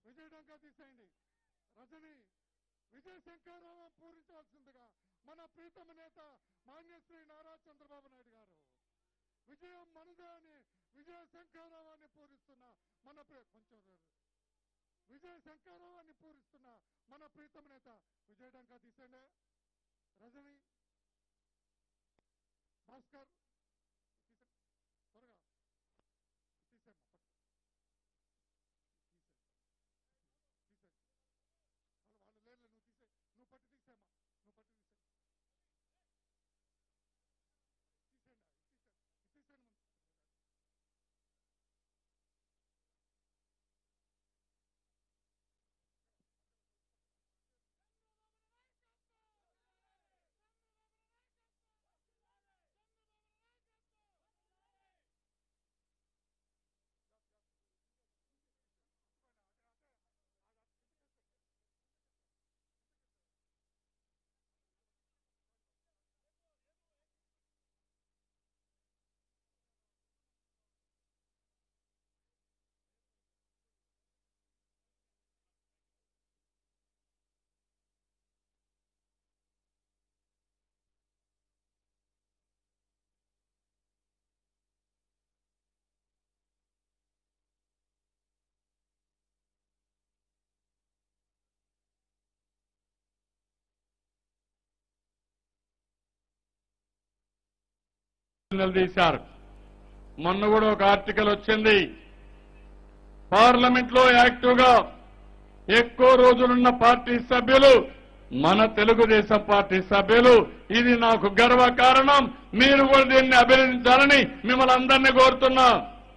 విజయడంగా తీసేయండి రజని విజయ శంకరరావు పూరించాల్సిందిగా మన ప్రీతమ నేత మాన్యశ్రీ నారా చంద్రబాబు నాయుడు గారు విజయం మనదే అని విజయ శంకరరావాన్ని పూరిస్తున్న మన ప్రి- కొంచెం ర- విజయ శంకరరావాన్ని పూరిస్తున్న మన ప్రీతమ నేత విజయడంగా తీసేయండి రజని భాస్కర్ తీసే- త్వరగా తీసేమ్మా పట్టు. తీసేయ్. తీసేయ్. వాళ్ళు వాళ్ళు లేరు నువ్వు తీసే నువ్వు పట్టు తీసేమ్మా నువ్వు పట్టు తీసే తీసేయండి తీసేయండి తీసేయండి ముందు నిలదీశారు మొన్న కూడా ఒక ఆర్టికల్ వచ్చింది పార్లమెంట్ లో యాక్టివ్ గా ఎక్కువ రోజులున్న పార్టీ సభ్యులు మన తెలుగుదేశం పార్టీ సభ్యులు ఇది నాకు గర్వ కారణం మీరు కూడా దీన్ని అభినందించాలని మిమ్మల్ని అందరినీ కోరుతున్నా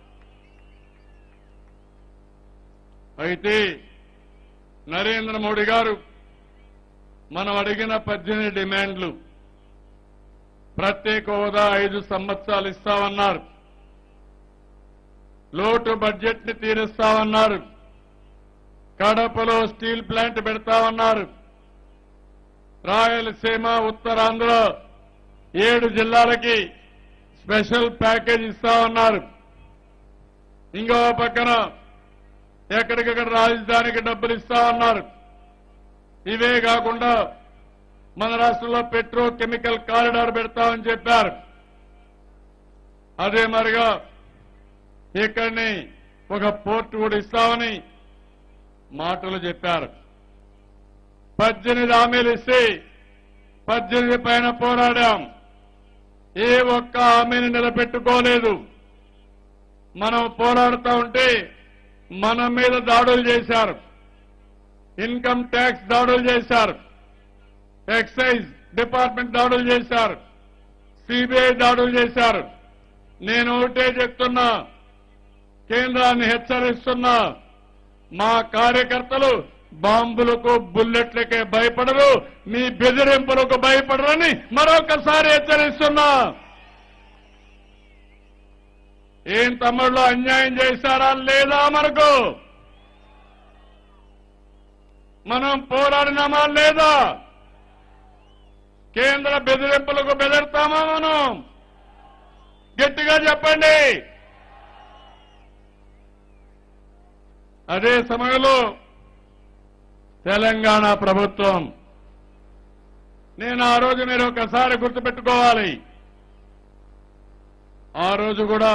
అయితే నరేంద్ర మోడీ గారు మనం అడిగిన పద్దెనిమిది డిమాండ్లు ప్రత్యేక హోదా ఐదు సంవత్సరాలు ఇస్తామన్నారు లోటు బడ్జెట్ ని తీరుస్తామన్నారు కడపలో స్టీల్ ప్లాంట్ పెడతామన్నారు రాయలసీమ ఉత్తరాంధ్ర ఏడు జిల్లాలకి స్పెషల్ ప్యాకేజ్ ఇస్తామన్నారు ఇంకో పక్కన ఎక్కడికక్కడ రాజధానికి డబ్బులు ఇస్తామన్నారు ఇవే కాకుండా మన రాష్ట్రంలో పెట్రో కెమికల్ కారిడార్ పెడతామని చెప్పారు అదే మరిగా ఇక్కడిని ఒక పోర్ట్ కూడా ఇస్తామని మాటలు చెప్పారు పద్దెనిమిది హామీలు ఇస్తే పద్దెనిమిది పైన పోరాడాం ఏ ఒక్క హామీని నిలబెట్టుకోలేదు మనం పోరాడుతూ ఉంటే మన మీద దాడులు చేశారు ఇన్కమ్ ట్యాక్స్ దాడులు చేశారు ఎక్సైజ్ డిపార్ట్మెంట్ దాడులు చేశారు సిబిఐ దాడులు చేశారు నేను ఒకటే చెప్తున్నా కేంద్రాన్ని హెచ్చరిస్తున్నా మా కార్యకర్తలు బాంబులకు బుల్లెట్లకే భయపడరు మీ బెదిరింపులకు భయపడరని మరొకసారి హెచ్చరిస్తున్నా ఏం తమ్ముళ్ళు అన్యాయం చేశారా లేదా మనకు మనం పోరాడినామా లేదా కేంద్ర బెదిరింపులకు బెదిరుతామా మనం గట్టిగా చెప్పండి అదే సమయంలో తెలంగాణ ప్రభుత్వం నేను ఆ రోజు మీరు ఒకసారి గుర్తుపెట్టుకోవాలి ఆ రోజు కూడా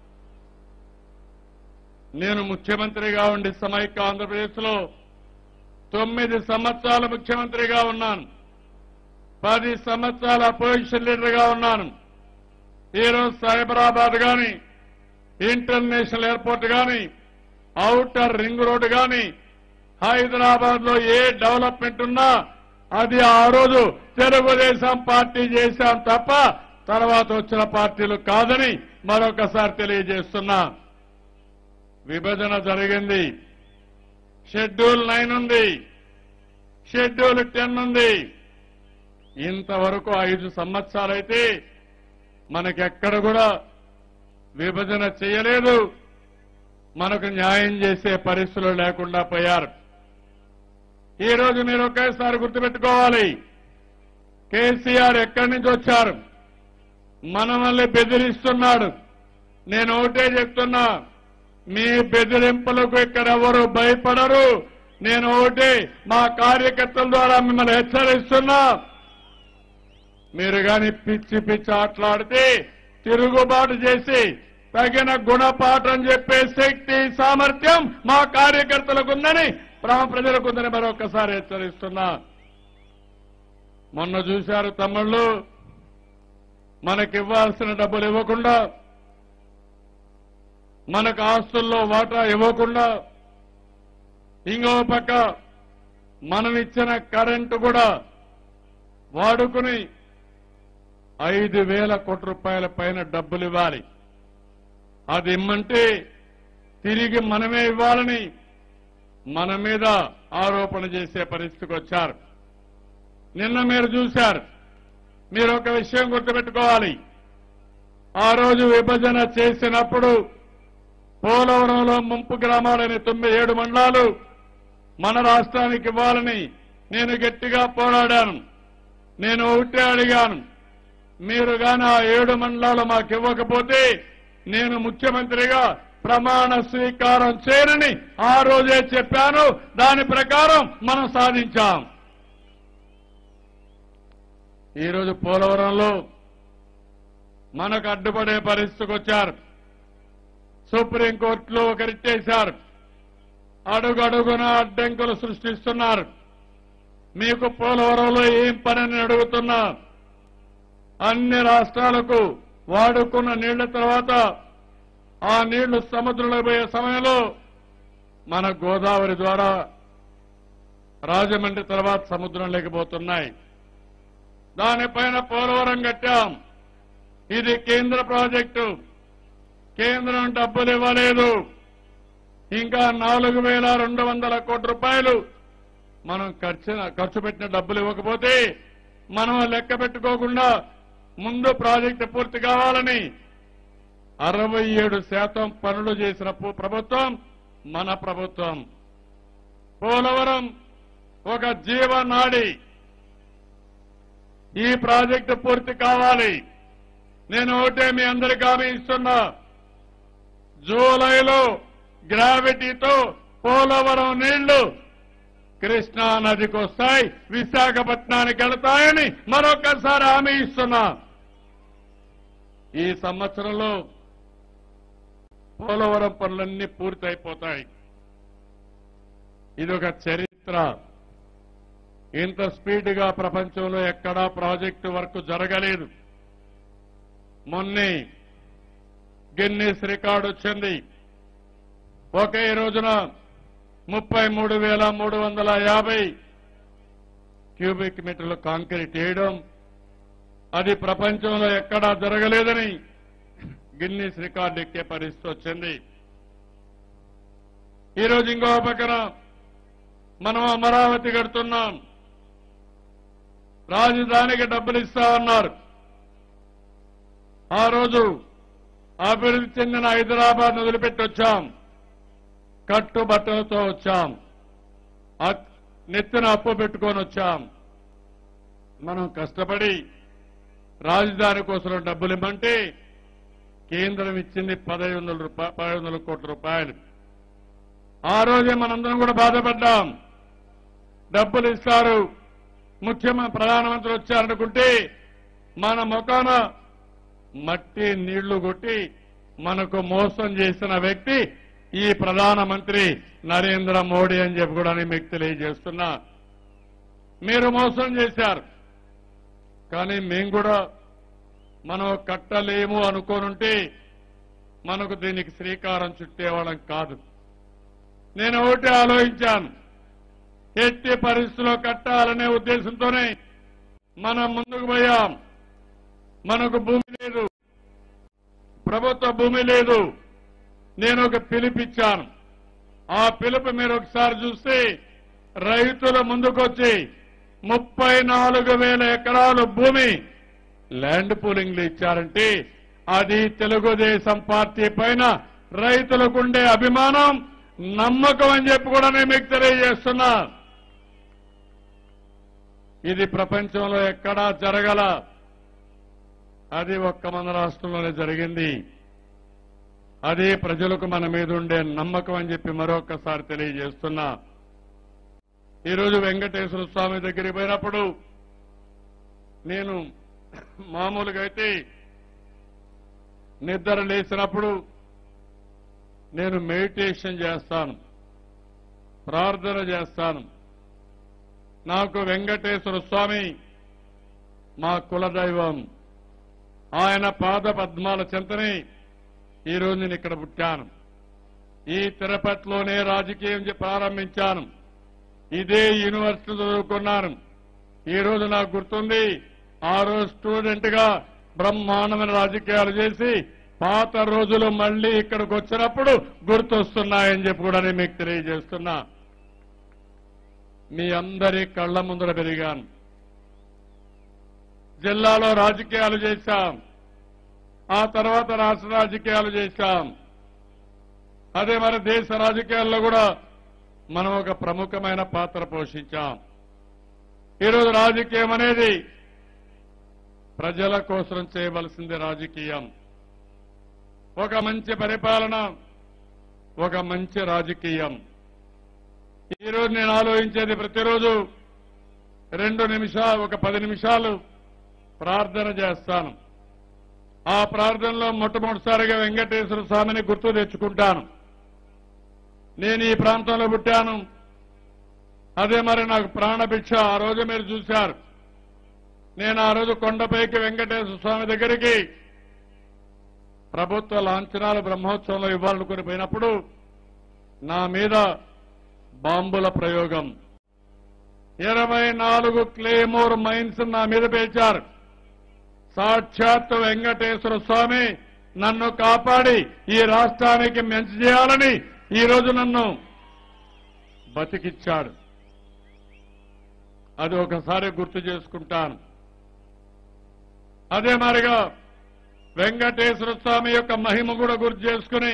నేను ముఖ్యమంత్రిగా ఉండి సమైక్య ఆంధ్రప్రదేశ్లో తొమ్మిది సంవత్సరాలు ముఖ్యమంత్రిగా ఉన్నాను పది సంవత్సరాల అపోజిషన్ లీడర్గా ఉన్నాను ఈరోజు సైబరాబాద్ గాని ఇంటర్నేషనల్ ఎయిర్పోర్ట్ గాని ఔటర్ రింగ్ రోడ్డు గాని హైదరాబాద్ లో ఏ డెవలప్మెంట్ ఉన్నా అది ఆ రోజు తెలుగుదేశం పార్టీ చేశాం తప్ప తర్వాత వచ్చిన పార్టీలు కాదని మరొకసారి తెలియజేస్తున్నా విభజన జరిగింది షెడ్యూల్ నైన్ ఉంది షెడ్యూల్ టెన్ ఉంది ఇంతవరకు ఐదు సంవత్సరాలైతే మనకెక్కడ కూడా విభజన చేయలేదు మనకు న్యాయం చేసే పరిస్థితులు లేకుండా పోయారు ఈ రోజు మీరు ఒకేసారి గుర్తుపెట్టుకోవాలి కేసీఆర్ ఎక్కడి నుంచి వచ్చారు మనల్ని బెదిరిస్తున్నాడు నేను ఒకటే చెప్తున్నా మీ బెదిరింపులకు ఇక్కడ ఎవరు భయపడరు నేను ఒకటి మా కార్యకర్తల ద్వారా మిమ్మల్ని హెచ్చరిస్తున్నా మీరు గాని పిచ్చి పిచ్చి ఆటలాడితే తిరుగుబాటు చేసి తగిన గుణపాఠం చెప్పే శక్తి సామర్థ్యం మా కార్యకర్తలకు ఉందని ప్రా ప్రజలకు ఉందని మరొకసారి హెచ్చరిస్తున్నా మొన్న చూశారు తమ్ముళ్ళు మనకి ఇవ్వాల్సిన డబ్బులు ఇవ్వకుండా మనకు ఆస్తుల్లో వాటా ఇవ్వకుండా ఇంకో పక్క మనం ఇచ్చిన కరెంటు కూడా వాడుకుని ఐదు వేల కోట్ల రూపాయల పైన డబ్బులు ఇవ్వాలి అది ఇమ్మంటే తిరిగి మనమే ఇవ్వాలని మన మీద ఆరోపణ చేసే పరిస్థితికి వచ్చారు నిన్న మీరు చూశారు మీరు ఒక విషయం గుర్తుపెట్టుకోవాలి ఆ రోజు విభజన చేసినప్పుడు పోలవరంలో ముంపు గ్రామాలైన తొమ్మిది ఏడు మండలాలు మన రాష్ట్రానికి ఇవ్వాలని నేను గట్టిగా పోరాడాను నేను ఒకటే అడిగాను మీరు గాని ఆ ఏడు మండలాలు మాకు ఇవ్వకపోతే నేను ముఖ్యమంత్రిగా ప్రమాణ స్వీకారం చేయనని ఆ రోజే చెప్పాను దాని ప్రకారం మనం సాధించాం ఈరోజు పోలవరంలో మనకు అడ్డుపడే పరిస్థితికి వచ్చారు సుప్రీంకోర్టులో ఒకరిచ్చేశారు అడుగడుగున అడ్డంకులు సృష్టిస్తున్నారు మీకు పోలవరంలో ఏం పనని అడుగుతున్నా అన్ని రాష్ట్రాలకు వాడుకున్న నీళ్ల తర్వాత ఆ నీళ్లు సముద్రంలో పోయే సమయంలో మన గోదావరి ద్వారా రాజమండ్రి తర్వాత సముద్రం లేకపోతున్నాయి దానిపైన పోలవరం కట్టాం ఇది కేంద్ర ప్రాజెక్టు కేంద్రం డబ్బులు ఇవ్వలేదు ఇంకా నాలుగు వేల రెండు వందల కోట్ల రూపాయలు మనం ఖర్చు ఖర్చు పెట్టిన డబ్బులు ఇవ్వకపోతే మనం లెక్క పెట్టుకోకుండా ముందు ప్రాజెక్టు పూర్తి కావాలని అరవై ఏడు శాతం పనులు చేసిన పు- ప్రభుత్వం మన ప్రభుత్వం పోలవరం ఒక జీవనాడి ఈ ప్రాజెక్టు పూర్తి కావాలి నేను ఒకటే మీ అందరికీ హామీ ఇస్తున్నా జూలైలో గ్రావిటీతో పోలవరం నీళ్లు కృష్ణా నదికి వస్తాయి విశాఖపట్నానికి వెళతాయని మరొకసారి హామీ ఇస్తున్నా ఈ సంవత్సరంలో పోలవరం పనులన్నీ పూర్తయిపోతాయి ఇది ఒక చరిత్ర ఇంత స్పీడ్గా ప్రపంచంలో ఎక్కడా ప్రాజెక్టు వర్క్ జరగలేదు మొన్నే గిన్నీస్ రికార్డు వచ్చింది ఒకే రోజున ముప్పై మూడు వేల మూడు వందల యాభై క్యూబిక్ మీటర్లు కాంక్రీట్ వేయడం అది ప్రపంచంలో ఎక్కడా జరగలేదని గిన్నీస్ రికార్డు ఎక్కే పరిస్థితి వచ్చింది ఈరోజు ఇంకో పక్కన మనం అమరావతి కడుతున్నాం రాజధానికి డబ్బులు ఇస్తామన్నారు ఆ రోజు అభివృద్ధి చెందిన హైదరాబాద్ వదిలిపెట్టి వచ్చాం కట్టుబట్టలతో వచ్చాం అక్- నెత్తిన అప్పు పెట్టుకొని వచ్చాం మనం కష్టపడి రాజధాని కోసం డబ్బులు ఇమ్మంటే కేంద్రం ఇచ్చింది పదహైదు వందల రూపాయలు పదహైదు వందల కోట్ల రూపాయలు ఆ రోజే మనందరం కూడా బాధపడ్డాం డబ్బులు ఇస్తారు ముఖ్యమంత్రి ప్రధానమంత్రి వచ్చారనుకుంటే మన ముఖాన మట్టి నీళ్లు కొట్టి మనకు మోసం చేసిన వ్యక్తి ఈ ప్రధానమంత్రి నరేంద్ర మోడీ అని చెప్పి కూడా నేను మీకు తెలియజేస్తున్నా మీరు మోసం చేశారు కానీ మేము కూడా మనం కట్టలేము అనుకోనుంటే మనకు దీనికి శ్రీకారం చుట్టేవాళ్ళం కాదు నేను ఒకటి ఆలోచించాను ఎట్టి పరిస్థితిలో కట్టాలనే ఉద్దేశంతోనే మనం ముందుకు పోయాం మనకు భూమి లేదు ప్రభుత్వ భూమి లేదు నేను ఒక పిలిపిచ్చాను ఆ పిలుపు మీరు ఒకసారి చూస్తే రైతుల ముందుకొచ్చి ముప్పై నాలుగు వేల ఎకరాలు భూమి ల్యాండ్ పూలింగ్లు ఇచ్చారంటే అది తెలుగుదేశం పార్టీ పైన రైతులకుండే అభిమానం నమ్మకం అని చెప్పి కూడా నేను మీకు తెలియజేస్తున్నా ఇది ప్రపంచంలో ఎక్కడా జరగల అది ఒక్క మన రాష్ట్రంలోనే జరిగింది అదే ప్రజలకు మన మీద ఉండే నమ్మకం అని చెప్పి మరొకసారి తెలియజేస్తున్నా ఈరోజు వెంకటేశ్వర స్వామి దగ్గరికి పోయినప్పుడు నేను మామూలుగా అయితే నిద్ర లేచినప్పుడు నేను మెడిటేషన్ చేస్తాను ప్రార్థన చేస్తాను నాకు వెంకటేశ్వర స్వామి మా కులదైవం ఆయన పాద పద్మాల చెంతని ఈరోజు నేను ఇక్కడ పుట్టాను ఈ తిరుపతిలోనే రాజకీయం చే- ప్రారంభించాను ఇదే యూనివర్సిటీ చదువుకున్నాను ఈ రోజు నాకు గుర్తుంది ఆ రోజు స్టూడెంట్ గా బ్రహ్మాండమైన రాజకీయాలు చేసి పాత రోజులు మళ్లీ ఇక్కడికి వచ్చినప్పుడు గుర్తొస్తున్నాయని చెప్పి కూడా నేను మీకు తెలియజేస్తున్నా మీ అందరి కళ్ల ముందర పెరిగాను జిల్లాలో రాజకీయాలు చేశాం ఆ తర్వాత రాష్ట్ర రాజకీయాలు చేశాం అదే మన దేశ రాజకీయాల్లో కూడా మనం ఒక ప్రముఖమైన పాత్ర పోషించాం ఈరోజు రాజకీయం అనేది ప్రజల కోసం చేయవలసింది రాజకీయం ఒక మంచి పరిపాలన ఒక మంచి రాజకీయం ఈరోజు నేను ఆలోచించేది ప్రతిరోజు రెండు నిమిషాలు ఒక పది నిమిషాలు ప్రార్థన చేస్తాను ఆ ప్రార్థనలో మొట్టమొదటిసారిగా వెంకటేశ్వర స్వామిని గుర్తు తెచ్చుకుంటాను నేను ఈ ప్రాంతంలో పుట్టాను అదే మరి నాకు ప్రాణభిక్ష ఆ రోజు మీరు చూశారు నేను ఆ రోజు కొండపైకి వెంకటేశ్వర స్వామి దగ్గరికి ప్రభుత్వ లాంఛనాలు బ్రహ్మోత్సవంలో ఇవ్వాలనుకుని పోయినప్పుడు నా మీద బాంబుల ప్రయోగం ఇరవై నాలుగు క్లేమోర్ మైన్స్ నా మీద పేల్చారు సాక్షాత్ వెంకటేశ్వర స్వామి నన్ను కాపాడి ఈ రాష్ట్రానికి మంచి చేయాలని ఈ రోజు నన్ను బతికిచ్చాడు అది ఒకసారి గుర్తు చేసుకుంటాను అదే మారిగా వెంకటేశ్వర స్వామి యొక్క మహిమ కూడా గుర్తు చేసుకుని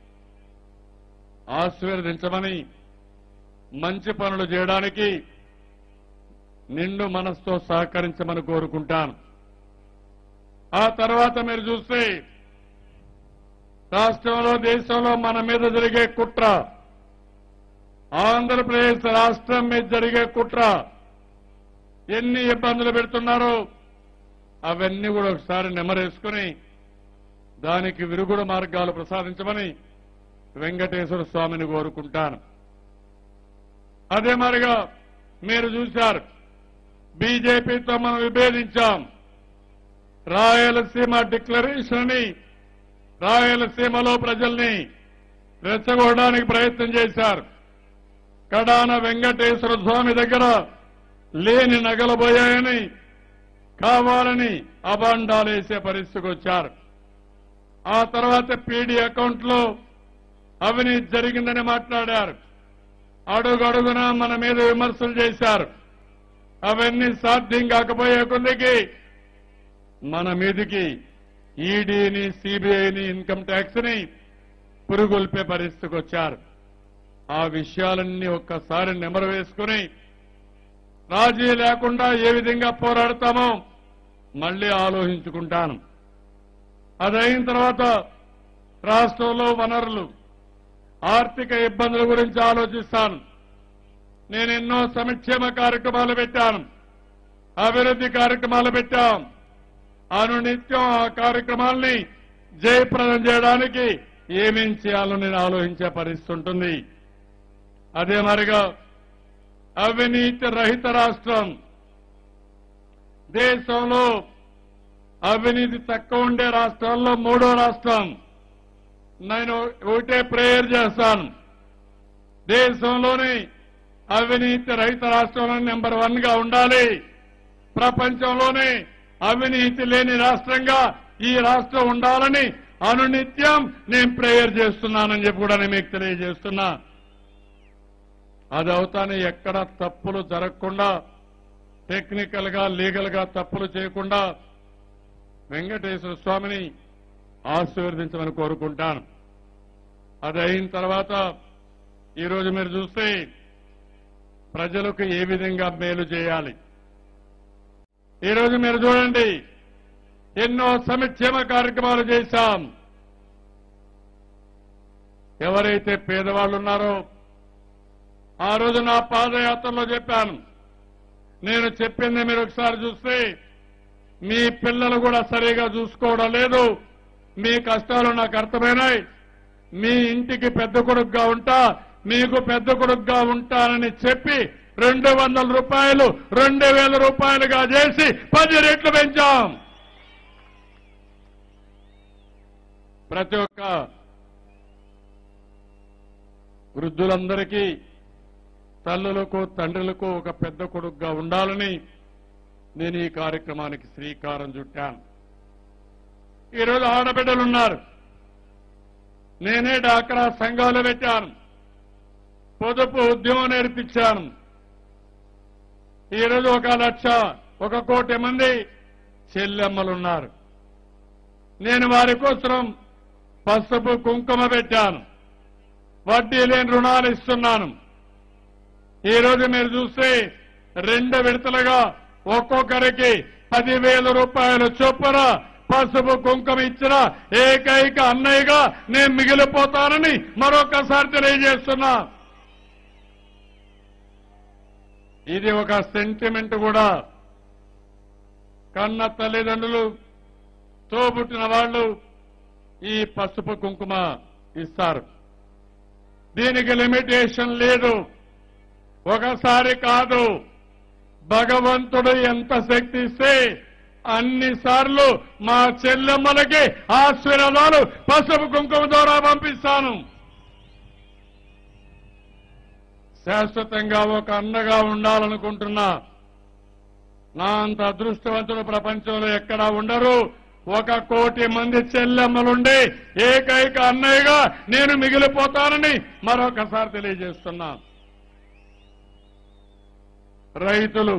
ఆశీర్వదించమని మంచి పనులు చేయడానికి నిండు మనసుతో సహకరించమని కోరుకుంటాను ఆ తర్వాత మీరు చూస్తే రాష్ట్రంలో దేశంలో మన మీద జరిగే కుట్ర ఆంధ్రప్రదేశ్ రాష్ట్రం మీద జరిగే కుట్ర ఎన్ని ఇబ్బందులు పెడుతున్నారో అవన్నీ కూడా ఒకసారి నెమరేసుకుని దానికి విరుగుడు మార్గాలు ప్రసాదించమని వెంకటేశ్వర స్వామిని కోరుకుంటాను అదే మరిగా మీరు చూశారు బీజేపీతో మనం విభేదించాం రాయలసీమ డిక్లరేషన్ అని రాయలసీమలో ప్రజల్ని రెచ్చగొట్టడానికి ప్రయత్నం చేశారు కడాన వెంకటేశ్వర స్వామి దగ్గర లేని నగలబోయాయని కావాలని అబాండాలేసే పరిస్థితికి వచ్చారు ఆ తర్వాత పీడీ అకౌంట్ లో అవినీతి జరిగిందని మాట్లాడారు అడుగడుగున మన మీద విమర్శలు చేశారు అవన్నీ సాధ్యం కాకపోయే కొద్దికి మన మీదికి ఈడీని సిబిఐని ఇన్కమ్ ట్యాక్స్ ని పురుగొల్పే పరిస్థితికి వచ్చారు ఆ విషయాలన్నీ ఒక్కసారి నెమరు వేసుకుని రాజీ లేకుండా ఏ విధంగా పోరాడతామో మళ్లీ ఆలోచించుకుంటాను అదైన తర్వాత రాష్ట్రంలో వనరులు ఆర్థిక ఇబ్బందుల గురించి ఆలోచిస్తాను నేను ఎన్నో సంక్షేమ కార్యక్రమాలు పెట్టాను అభివృద్ధి కార్యక్రమాలు పెట్టాం అనునిత్యం ఆ కార్యక్రమాల్ని జయప్రదం చేయడానికి ఏమేం చేయాలో నేను ఆలోచించే పరిస్థితి ఉంటుంది అదే మరిగా అవినీతి రహిత రాష్ట్రం దేశంలో అవినీతి తక్కువ ఉండే రాష్ట్రాల్లో మూడో రాష్ట్రం నేను ఒకటే ప్రేయర్ చేస్తాను దేశంలోని అవినీతి రహిత రాష్ట్రంలో నెంబర్ వన్ గా ఉండాలి ప్రపంచంలోనే అవినీతి లేని రాష్ట్రంగా ఈ రాష్ట్రం ఉండాలని అనునిత్యం నేను ప్రేయర్ చేస్తున్నానని చెప్పి కూడా నేను మీకు తెలియజేస్తున్నా అది అవుతానే ఎక్కడ తప్పులు జరగకుండా టెక్నికల్ గా లీగల్ గా తప్పులు చేయకుండా వెంకటేశ్వర స్వామిని ఆశీర్వదించమని కోరుకుంటాను అది అయిన తర్వాత ఈరోజు మీరు చూస్తే ప్రజలకు ఏ విధంగా మేలు చేయాలి ఈరోజు మీరు చూడండి ఎన్నో సంక్షేమ కార్యక్రమాలు చేశాం ఎవరైతే పేదవాళ్ళు ఉన్నారో ఆ రోజు నా పాదయాత్రలో చెప్పాను నేను చెప్పింది మీరు ఒకసారి చూస్తే మీ పిల్లలు కూడా సరిగా చూసుకోవడం లేదు మీ కష్టాలు నాకు అర్థమైనాయి మీ ఇంటికి పెద్ద కొడుకుగా ఉంటా మీకు పెద్ద కొడుకుగా ఉంటానని చెప్పి రెండు వందల రూపాయలు రెండు వేల రూపాయలుగా చేసి పది రెట్లు పెంచాం ప్రతి ఒక్క వృద్ధులందరికీ తల్లులకు తండ్రులకు ఒక పెద్ద కొడుకుగా ఉండాలని నేను ఈ కార్యక్రమానికి శ్రీకారం చుట్టాను ఈరోజు ఆడబిడ్డలున్నారు నేనే డాక్రా సంఘాలు పెట్టాను పొదుపు ఉద్యమం నేర్పించాను ఈరోజు ఒక లక్ష ఒక కోటి మంది చెల్లెమ్మలున్నారు నేను వారి కోసం పసుపు కుంకుమ పెట్టాను వడ్డీ లేని రుణాలు ఇస్తున్నాను ఈ రోజు మీరు చూస్తే రెండు విడతలుగా ఒక్కొక్కరికి పదివేల రూపాయల చొప్పున పసుపు కుంకుమ ఇచ్చిన ఏకైక అన్నయ్యగా నేను మిగిలిపోతానని మరొకసారి తెలియజేస్తున్నా ఇది ఒక సెంటిమెంట్ కూడా కన్న తల్లిదండ్రులు తోబుట్టిన వాళ్ళు ఈ పసుపు కుంకుమ ఇస్తారు దీనికి లిమిటేషన్ లేదు ఒకసారి కాదు భగవంతుడు ఎంత శక్తి ఇస్తే అన్నిసార్లు మా చెల్లెమ్మలకి ఆశీర్వాదాలు పసుపు కుంకుమ ద్వారా పంపిస్తాను శాశ్వతంగా ఒక అన్నగా ఉండాలనుకుంటున్నా నా అంత అదృష్టవంతులు ప్రపంచంలో ఎక్కడా ఉండరు ఒక కోటి మంది చెల్లెమ్మలుండి ఏకైక అన్నయ్యగా నేను మిగిలిపోతానని మరొకసారి తెలియజేస్తున్నా రైతులు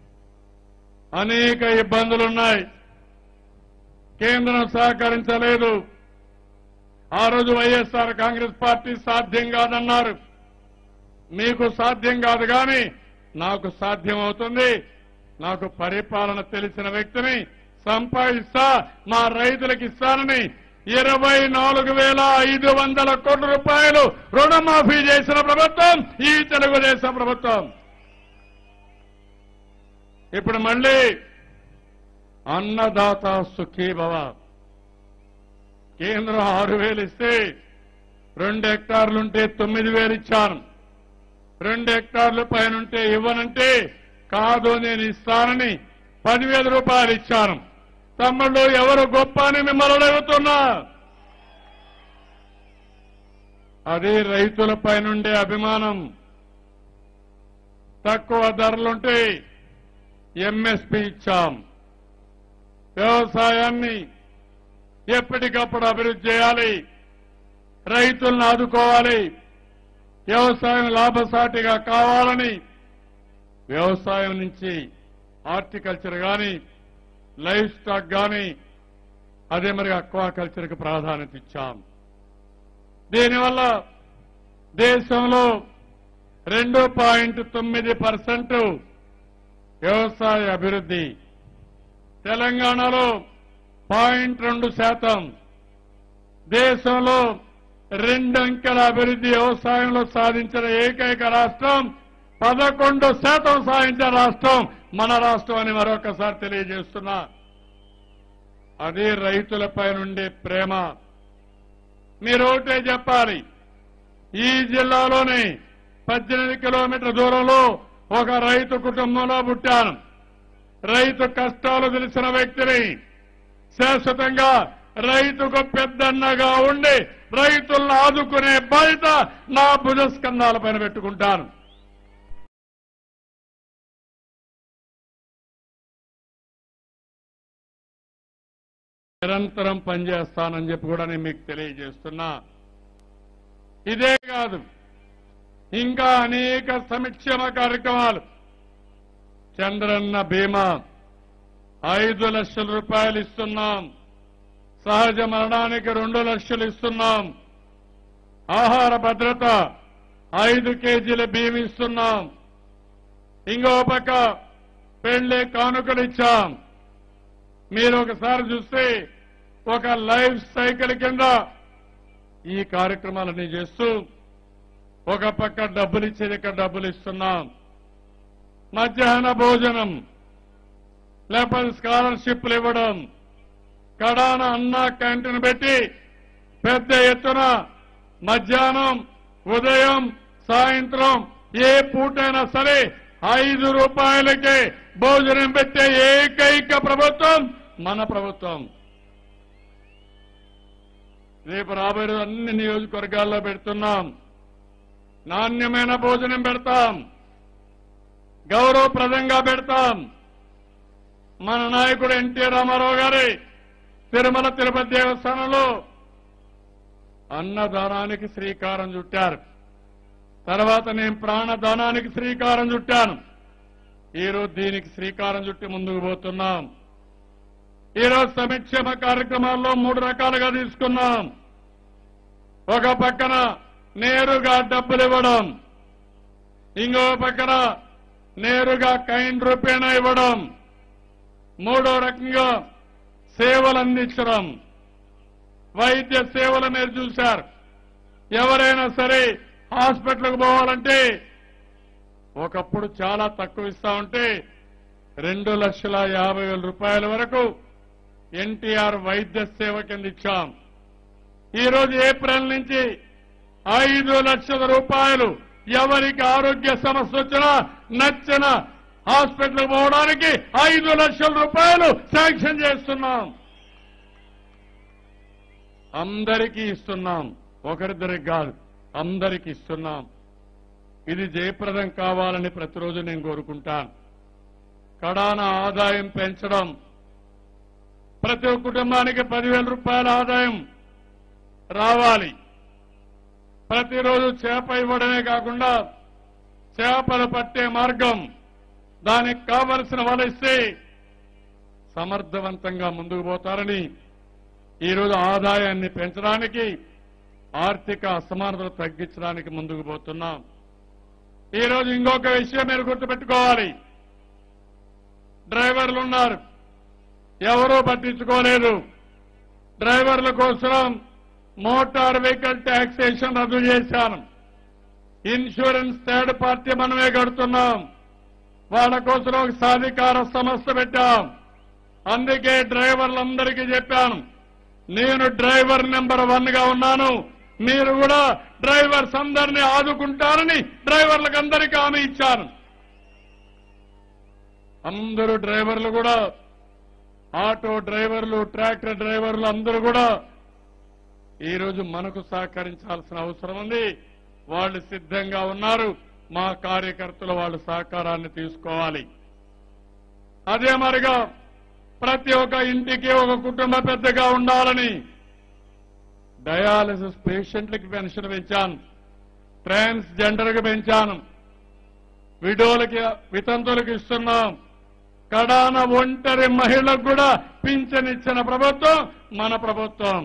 అనేక ఇబ్బందులున్నాయి కేంద్రం సహకరించలేదు ఆ రోజు వైఎస్ఆర్ కాంగ్రెస్ పార్టీ సాధ్యం కాదన్నారు మీకు సాధ్యం కాదు కానీ నాకు సాధ్యం అవుతుంది నాకు పరిపాలన తెలిసిన వ్యక్తిని సంపాదిస్తా మా రైతులకు ఇస్తానని ఇరవై నాలుగు వేల ఐదు వందల కోట్ల రూపాయలు రుణమాఫీ చేసిన ప్రభుత్వం ఈ తెలుగుదేశం ప్రభుత్వం ఇప్పుడు మళ్ళీ అన్నదాత సుఖీభవ కేంద్రం ఆరు వేలు ఇస్తే రెండు హెక్టార్లుంటే తొమ్మిది వేలు ఇచ్చాను రెండు హెక్టార్లు పైనుంటే ఇవ్వనంటే కాదు నేను ఇస్తానని పదివేల రూపాయలు ఇచ్చాను తమ్ముళ్ళు ఎవరు గొప్ప అని మిమ్మల్ని అడుగుతున్నా అది రైతులపై నుండే అభిమానం తక్కువ ధరలుంటే ఎంఎస్పీ ఇచ్చాం వ్యవసాయాన్ని ఎప్పటికప్పుడు అభివృద్ధి చేయాలి రైతులను ఆదుకోవాలి వ్యవసాయం లాభసాటిగా కావాలని వ్యవసాయం నుంచి హార్టికల్చర్ కానీ లైఫ్ స్టాక్ కానీ అదే మరి అక్వాకల్చర్కి ప్రాధాన్యత ఇచ్చాం దీనివల్ల దేశంలో రెండు పాయింట్ తొమ్మిది పర్సెంట్ వ్యవసాయ అభివృద్ధి తెలంగాణలో పాయింట్ రెండు శాతం దేశంలో రెండు అంకెల అభివృద్ధి వ్యవసాయంలో సాధించిన ఏకైక రాష్ట్రం పదకొండు శాతం సాధించిన రాష్ట్రం మన రాష్ట్రం అని మరొకసారి తెలియజేస్తున్నా అది రైతులపై నుండి ప్రేమ మీరు ఒకటే చెప్పాలి ఈ జిల్లాలోనే పద్దెనిమిది కిలోమీటర్ల దూరంలో ఒక రైతు కుటుంబంలో పుట్టాను రైతు కష్టాలు తెలిసిన వ్యక్తిని శాశ్వతంగా రైతుకు పెద్దన్నగా ఉండి రైతులను ఆదుకునే బాధ్యత నా భుజస్కంధాల పైన పెట్టుకుంటాను నిరంతరం పనిచేస్తానని చెప్పి కూడా నేను మీకు తెలియజేస్తున్నా ఇదే కాదు ఇంకా అనేక సంక్షేమ కార్యక్రమాలు చంద్రన్న బీమా ఐదు లక్షల రూపాయలు ఇస్తున్నాం సహజ మరణానికి రెండు లక్షలు ఇస్తున్నాం ఆహార భద్రత ఐదు కేజీల బియ్యం ఇస్తున్నాం ఇంకో పక్క పెళ్లి కానుకలు ఇచ్చాం మీరు ఒకసారి చూస్తే ఒక లైఫ్ సైకిల్ కింద ఈ కార్యక్రమాలన్నీ చేస్తూ ఒక పక్క డబ్బులు ఇచ్చేది ఇక్కడ డబ్బులు ఇస్తున్నాం మధ్యాహ్న భోజనం లేకపోతే స్కాలర్షిప్లు ఇవ్వడం కడాన అన్న క్యాంటీన్ పెట్టి పెద్ద ఎత్తున మధ్యాహ్నం ఉదయం సాయంత్రం ఏ పూటైనా సరే ఐదు రూపాయలకే భోజనం పెట్టే ఏకైక ప్రభుత్వం మన ప్రభుత్వం రేపు రాబోయే రోజు అన్ని నియోజకవర్గాల్లో పెడుతున్నాం నాణ్యమైన భోజనం పెడతాం గౌరవప్రదంగా పెడతాం మన నాయకుడు ఎన్టీ రామారావు గారి తిరుమల తిరుపతి దేవస్థానంలో అన్నదానానికి శ్రీకారం చుట్టారు తర్వాత నేను ప్రాణదానానికి శ్రీకారం చుట్టాను ఈరోజు దీనికి శ్రీకారం చుట్టి ముందుకు పోతున్నాం ఈరోజు సంక్షేమ కార్యక్రమాల్లో మూడు రకాలుగా తీసుకున్నాం ఒక పక్కన నేరుగా డబ్బులు ఇవ్వడం ఇంకో పక్కన నేరుగా కైన్ రూపేణ ఇవ్వడం మూడో రకంగా సేవలు అందించడం వైద్య సేవలు మీరు చూశారు ఎవరైనా సరే హాస్పిటల్కి పోవాలంటే ఒకప్పుడు చాలా తక్కువ ఇస్తా ఉంటే రెండు లక్షల యాభై వేల రూపాయల వరకు ఎన్టీఆర్ వైద్య సేవ కింద ఇచ్చాం ఈ రోజు ఏప్రిల్ నుంచి ఐదు లక్షల రూపాయలు ఎవరికి ఆరోగ్య సమస్య వచ్చినా నచ్చిన హాస్పిటల్కి పోవడానికి ఐదు లక్షల రూపాయలు శాంక్షన్ చేస్తున్నాం అందరికీ ఇస్తున్నాం ఒకరిద్దరికి కాదు అందరికీ ఇస్తున్నాం ఇది జయప్రదం కావాలని ప్రతిరోజు నేను కోరుకుంటాను కడాన ఆదాయం పెంచడం ప్రతి ఒక్క కుటుంబానికి పదివేల రూపాయల ఆదాయం రావాలి ప్రతిరోజు చేప ఇవ్వడమే కాకుండా చేపలు పట్టే మార్గం దానికి కావలసిన వల ఇస్తే సమర్థవంతంగా ముందుకు పోతారని ఈరోజు ఆదాయాన్ని పెంచడానికి ఆర్థిక అసమానతలు తగ్గించడానికి ముందుకు పోతున్నాం ఈరోజు ఇంకొక విషయం మీరు గుర్తుపెట్టుకోవాలి డ్రైవర్లు ఉన్నారు ఎవరూ పట్టించుకోలేదు డ్రైవర్ల కోసం మోటార్ వెహికల్ ట్యాక్సేషన్ రద్దు చేశాను ఇన్సూరెన్స్ థర్డ్ పార్టీ మనమే కడుతున్నాం వాళ్ళ కోసం ఒక సాధికార సంస్థ పెట్టాం అందుకే డ్రైవర్లందరికీ చెప్పాను నేను డ్రైవర్ నెంబర్ వన్ గా ఉన్నాను మీరు కూడా డ్రైవర్స్ అందరినీ ఆదుకుంటారని డ్రైవర్లకు అందరికీ హామీ ఇచ్చాను అందరూ డ్రైవర్లు కూడా ఆటో డ్రైవర్లు ట్రాక్టర్ డ్రైవర్లు అందరూ కూడా ఈ రోజు మనకు సహకరించాల్సిన అవసరం ఉంది వాళ్ళు సిద్ధంగా ఉన్నారు మా కార్యకర్తలు వాళ్ళ సహకారాన్ని తీసుకోవాలి అదే మరిగా ప్రతి ఒక్క ఇంటికి ఒక కుటుంబ పెద్దగా ఉండాలని డయాలసిస్ పేషెంట్లకి పెన్షన్ పెంచాను ట్రాన్స్జెండర్కి పెంచాను విడోలకి వితంతులకు ఇస్తున్నాం కడాన ఒంటరి మహిళలకు కూడా పింఛన్ ఇచ్చిన ప్రభుత్వం మన ప్రభుత్వం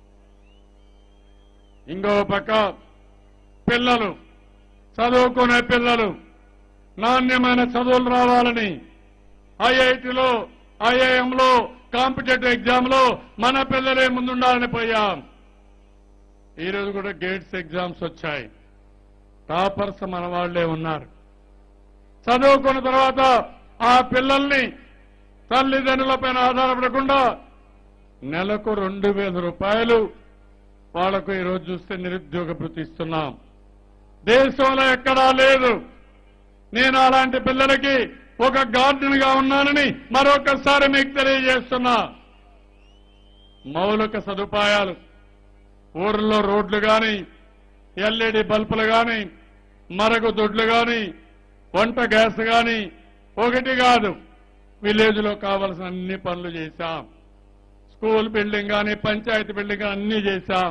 ఇంకో పక్క పిల్లలు చదువుకునే పిల్లలు నాణ్యమైన చదువులు రావాలని ఐఐటిలో ఐఐఎంలో కాంపిటేటివ్ ఎగ్జామ్ లో మన పిల్లలే ముందుండాలని పోయాం ఈరోజు కూడా గేట్స్ ఎగ్జామ్స్ వచ్చాయి టాపర్స్ మన వాళ్లే ఉన్నారు చదువుకున్న తర్వాత ఆ పిల్లల్ని తల్లిదండ్రులపైన ఆధారపడకుండా నెలకు రెండు వేల రూపాయలు వాళ్లకు ఈరోజు చూస్తే నిరుద్యోగ భృతి ఇస్తున్నాం దేశంలో ఎక్కడా లేదు నేను అలాంటి పిల్లలకి ఒక గార్డెన్ గా ఉన్నానని మరొకసారి మీకు తెలియజేస్తున్నా మౌలిక సదుపాయాలు ఊర్లో రోడ్లు గాని ఎల్ఈడి బల్బులు గాని మరగుదొడ్లు గాని వంట గ్యాస్ గాని ఒకటి కాదు విలేజ్ లో కావలసిన అన్ని పనులు చేశాం స్కూల్ బిల్డింగ్ కానీ పంచాయతీ బిల్డింగ్ కానీ అన్ని చేశాం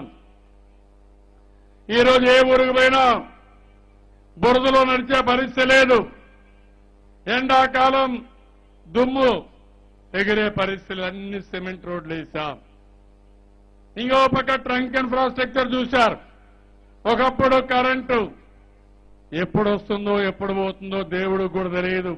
ఈరోజు ఏ ఊరికి పోయినా బురదలో నడిచే పరిస్థితి లేదు ఎండాకాలం దుమ్ము ఎగిరే పరిస్థితులు అన్ని సిమెంట్ రోడ్లు వేశాం ఇంకో పక్క ట్రంక్ ఇన్ఫ్రాస్ట్రక్చర్ చూశారు ఒకప్పుడు కరెంటు ఎప్పుడు వస్తుందో ఎప్పుడు పోతుందో దేవుడు కూడా తెలియదు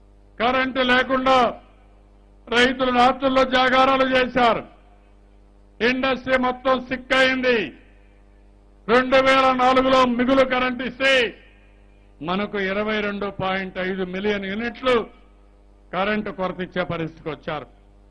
కరెంటు లేకుండా రైతులు రాత్రుల్లో జాగారాలు చేశారు ఇండస్ట్రీ మొత్తం సిక్ అయింది రెండు వేల నాలుగులో మిగులు కరెంట్ ఇస్తే మనకు ఇరవై రెండు పాయింట్ ఐదు మిలియన్ యూనిట్లు కరెంటు కొరత ఇచ్చే పరిస్థితికి వచ్చారు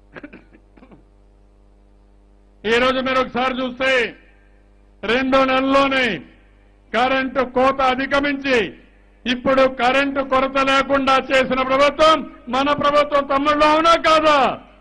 ఈ రోజు మీరు ఒకసారి చూస్తే రెండు నెలల్లోనే కరెంటు కోత అధిగమించి ఇప్పుడు కరెంటు కొరత లేకుండా చేసిన ప్రభుత్వం మన ప్రభుత్వం తమ్ముళ్ళు అవునా కాదా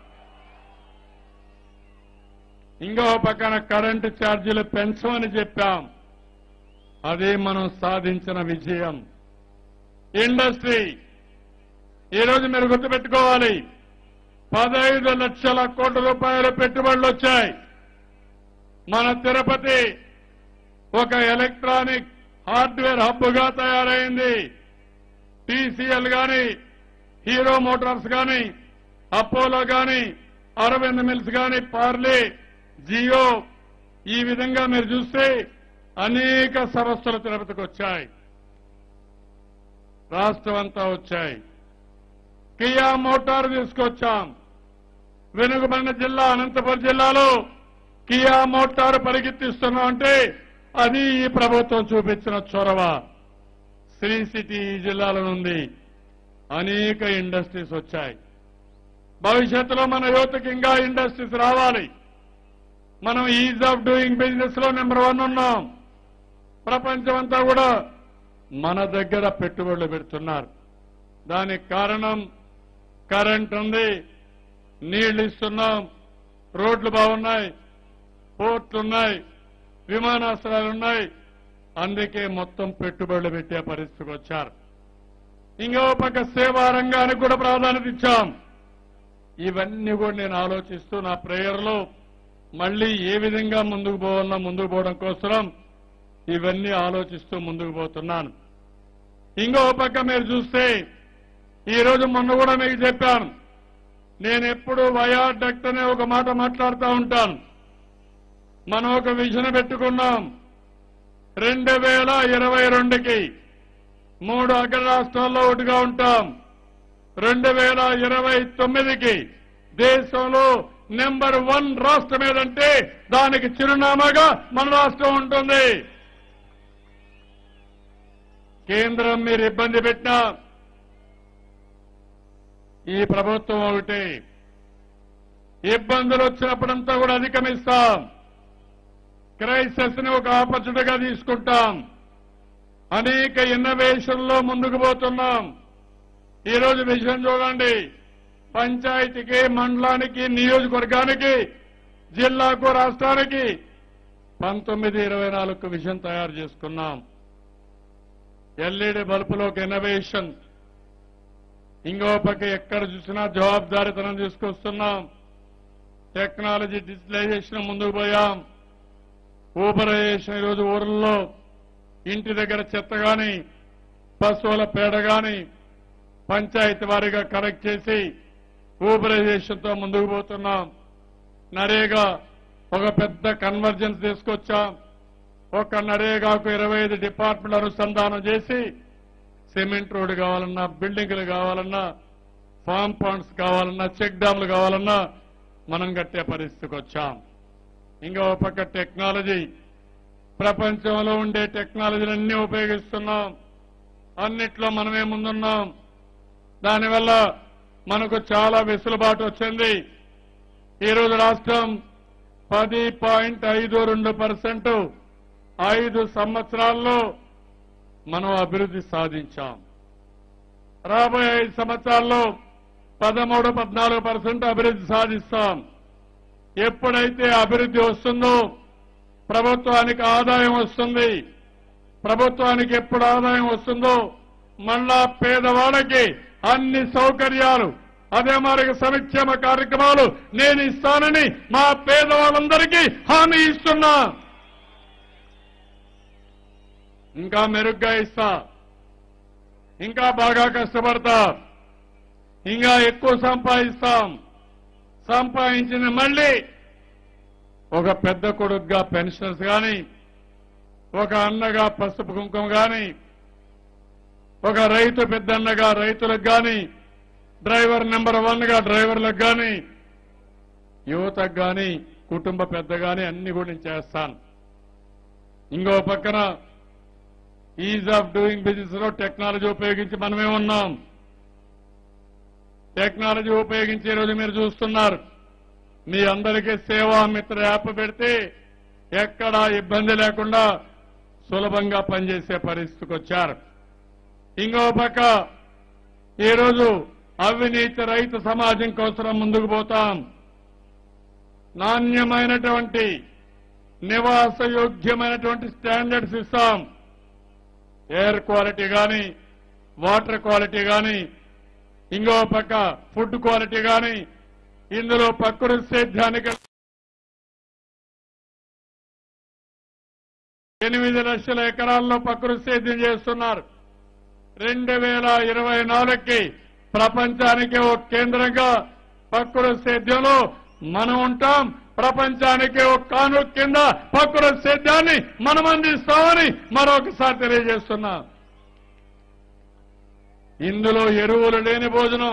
ఇంకో పక్కన కరెంటు ఛార్జీలు పెంచమని చెప్పాం అదే మనం సాధించిన విజయం ఇండస్ట్రీ ఈరోజు మీరు గుర్తుపెట్టుకోవాలి పదహైదు లక్షల కోట్ల రూపాయల పెట్టుబడులు వచ్చాయి మన తిరుపతి ఒక ఎలక్ట్రానిక్ హార్డ్వేర్ హబ్ గా తయారైంది టీసీఎల్ గాని హీరో మోటార్స్ గాని అపోలో గాని అరవింద్ మిల్స్ గాని పార్లే జియో ఈ విధంగా మీరు చూస్తే అనేక సంస్థలు తిరుపతికి వచ్చాయి రాష్ట్రం అంతా వచ్చాయి కియా మోటార్ తీసుకొచ్చాం వెనుకబడిన జిల్లా అనంతపురం జిల్లాలో కియా మోటార్ పరిగెత్తిస్తున్నాం అంటే అది ఈ ప్రభుత్వం చూపించిన చొరవ శ్రీ సిటీ ఈ జిల్లాలో ఉంది అనేక ఇండస్ట్రీస్ వచ్చాయి భవిష్యత్తులో మన యువతకి ఇంకా ఇండస్ట్రీస్ రావాలి మనం ఈజ్ ఆఫ్ డూయింగ్ బిజినెస్ లో నెంబర్ వన్ ఉన్నాం ప్రపంచమంతా కూడా మన దగ్గర పెట్టుబడులు పెడుతున్నారు దానికి కారణం కరెంట్ ఉంది నీళ్లు ఇస్తున్నాం రోడ్లు బాగున్నాయి పోర్ట్లు ఉన్నాయి విమానాశ్రయాలు ఉన్నాయి అందుకే మొత్తం పెట్టుబడులు పెట్టే పరిస్థితికి వచ్చారు ఇంకో పక్క సేవా రంగానికి కూడా ప్రాధాన్యత ఇచ్చాం ఇవన్నీ కూడా నేను ఆలోచిస్తూ నా ప్రేయర్లో మళ్ళీ ఏ విధంగా ముందుకు పోవాలన్నా ముందుకు పోవడం కోసం ఇవన్నీ ఆలోచిస్తూ ముందుకు పోతున్నాను ఇంకో పక్క మీరు చూస్తే ఈ రోజు మొన్న కూడా మీకు చెప్పాను నేను ఎప్పుడు వయాడక్ట్ అనే ఒక మాట మాట్లాడుతూ ఉంటాను మనం ఒక విజన్ పెట్టుకున్నాం రెండు వేల ఇరవై రెండుకి మూడు అగ్ర రాష్ట్రాల్లో ఒకటిగా ఉంటాం రెండు వేల ఇరవై తొమ్మిదికి దేశంలో నెంబర్ వన్ రాష్ట్రం ఏదంటే దానికి చిరునామాగా మన రాష్ట్రం ఉంటుంది కేంద్రం మీరు ఇబ్బంది పెట్టినా ఈ ప్రభుత్వం ఒకటి ఇబ్బందులు వచ్చినప్పుడంతా కూడా అధిగమిస్తాం క్రైసిస్ ని ఒక ఆపర్చునిటీగా తీసుకుంటాం అనేక ఇన్నోవేషన్ లో ముందుకు పోతున్నాం ఈ రోజు విషయం చూడండి పంచాయతీకి మండలానికి నియోజకవర్గానికి జిల్లాకు రాష్ట్రానికి పంతొమ్మిది ఇరవై నాలుగు విజన్ తయారు చేసుకున్నాం ఎల్ఈడి బల్బులో ఒక ఇన్నోవేషన్ ఇంకో పక్క ఎక్కడ చూసినా జవాబుదారీతనం తీసుకొస్తున్నాం టెక్నాలజీ డిజిటలైజేషన్ ముందుకు పోయాం ఊబరైజేషన్ ఈరోజు ఊర్లలో ఇంటి దగ్గర చెత్త గాని పశువుల పేడ గాని పంచాయతీ వారీగా కలెక్ట్ చేసి ఊబరైజేషన్ తో ముందుకు పోతున్నాం నరేగా ఒక పెద్ద కన్వర్జెన్స్ తీసుకొచ్చాం ఒక నరేగాకు ఇరవై ఐదు డిపార్ట్మెంట్ అనుసంధానం చేసి సిమెంట్ రోడ్డు కావాలన్నా బిల్డింగ్లు కావాలన్నా ఫామ్ పాండ్స్ కావాలన్నా చెక్ డ్యామ్లు కావాలన్నా మనం కట్టే పరిస్థితికి వచ్చాం ఇంకో పక్క టెక్నాలజీ ప్రపంచంలో ఉండే టెక్నాలజీలన్నీ ఉపయోగిస్తున్నాం అన్నిట్లో మనమే ముందున్నాం దానివల్ల మనకు చాలా వెసులుబాటు వచ్చింది ఈరోజు రాష్ట్రం పది పాయింట్ ఐదు రెండు పర్సెంట్ ఐదు సంవత్సరాల్లో మనం అభివృద్ధి సాధించాం రాబోయే ఐదు సంవత్సరాల్లో పదమూడు పద్నాలుగు పర్సెంట్ అభివృద్ధి సాధిస్తాం ఎప్పుడైతే అభివృద్ధి వస్తుందో ప్రభుత్వానికి ఆదాయం వస్తుంది ప్రభుత్వానికి ఎప్పుడు ఆదాయం వస్తుందో మళ్ళా పేదవాళ్ళకి అన్ని సౌకర్యాలు అదే మరి సంక్షేమ కార్యక్రమాలు నేను ఇస్తానని మా పేదవాళ్ళందరికీ హామీ ఇస్తున్నా ఇంకా మెరుగ్గా ఇస్తా ఇంకా బాగా కష్టపడతా ఇంకా ఎక్కువ సంపాదిస్తాం సంపాదించిన మళ్ళీ ఒక పెద్ద కొడుకుగా పెన్షన్స్ గాని ఒక అన్నగా పసుపు కుంకుమ గాని ఒక రైతు పెద్దన్నగా రైతులకు గాని డ్రైవర్ నెంబర్ వన్ గా డ్రైవర్లకు గాని యువతకు గాని కుటుంబ పెద్దగానే అన్ని కూడా నేను చేస్తాను ఇంకో పక్కన ఈజ్ ఆఫ్ డూయింగ్ బిజినెస్ లో టెక్నాలజీ ఉపయోగించి మనమే ఉన్నాం టెక్నాలజీ ఉపయోగించి ఈరోజు మీరు చూస్తున్నారు మీ అందరికీ సేవా మిత్ర యాప్ పెడితే ఎక్కడా ఇబ్బంది లేకుండా సులభంగా పనిచేసే పరిస్థితికి వచ్చారు ఇంకో పక్క ఈరోజు అవినీతి రైతు సమాజం కోసం ముందుకు పోతాం నాణ్యమైనటువంటి నివాసయోగ్యమైనటువంటి స్టాండర్డ్స్ ఇస్తాం ఎయిర్ క్వాలిటీ కానీ వాటర్ క్వాలిటీ కానీ ఇంకో పక్క ఫుడ్ క్వాలిటీ కానీ ఇందులో ప్రకృతి సేద్యానికి ఎనిమిది లక్షల ఎకరాల్లో ప్రకృతి సేద్యం చేస్తున్నారు రెండు వేల ఇరవై నాలుగుకి ప్రపంచానికి ఒక కేంద్రంగా ప్రకృతి సేద్యంలో మనం ఉంటాం ప్రపంచానికి ఒక కాను కింద ప్రకృతి సేద్యాన్ని మనం అందిస్తామని మరొకసారి తెలియజేస్తున్నా ఇందులో ఎరువులు లేని భోజనం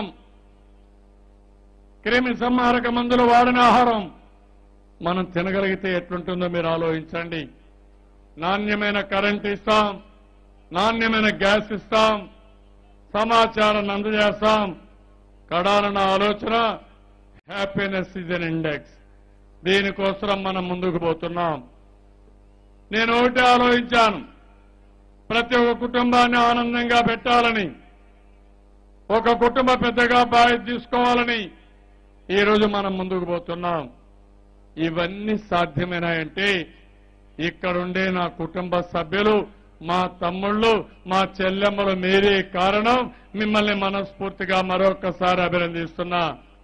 క్రిమి సంహారక మందులు వాడిన ఆహారం మనం తినగలిగితే ఎట్లుంటుందో మీరు ఆలోచించండి నాణ్యమైన కరెంట్ ఇస్తాం నాణ్యమైన గ్యాస్ ఇస్తాం సమాచారాన్ని అందజేస్తాం కడాలన్న ఆలోచన హ్యాపీనెస్ ఇస్ అన్ ఇండెక్స్ దీనికోసం మనం ముందుకు పోతున్నాం నేను ఒకటి ఆలోచించాను ప్రతి ఒక్క కుటుంబాన్ని ఆనందంగా పెట్టాలని ఒక కుటుంబ పెద్దగా బాధ్యత తీసుకోవాలని ఈ రోజు మనం ముందుకు పోతున్నాం ఇవన్నీ సాధ్యమేనాయంటే ఇక్కడుండే నా కుటుంబ సభ్యులు మా తమ్ముళ్ళు మా చెల్లెమ్మలు మీరే కారణం మిమ్మల్ని మనస్ఫూర్తిగా మరొకసారి అభినందిస్తున్నా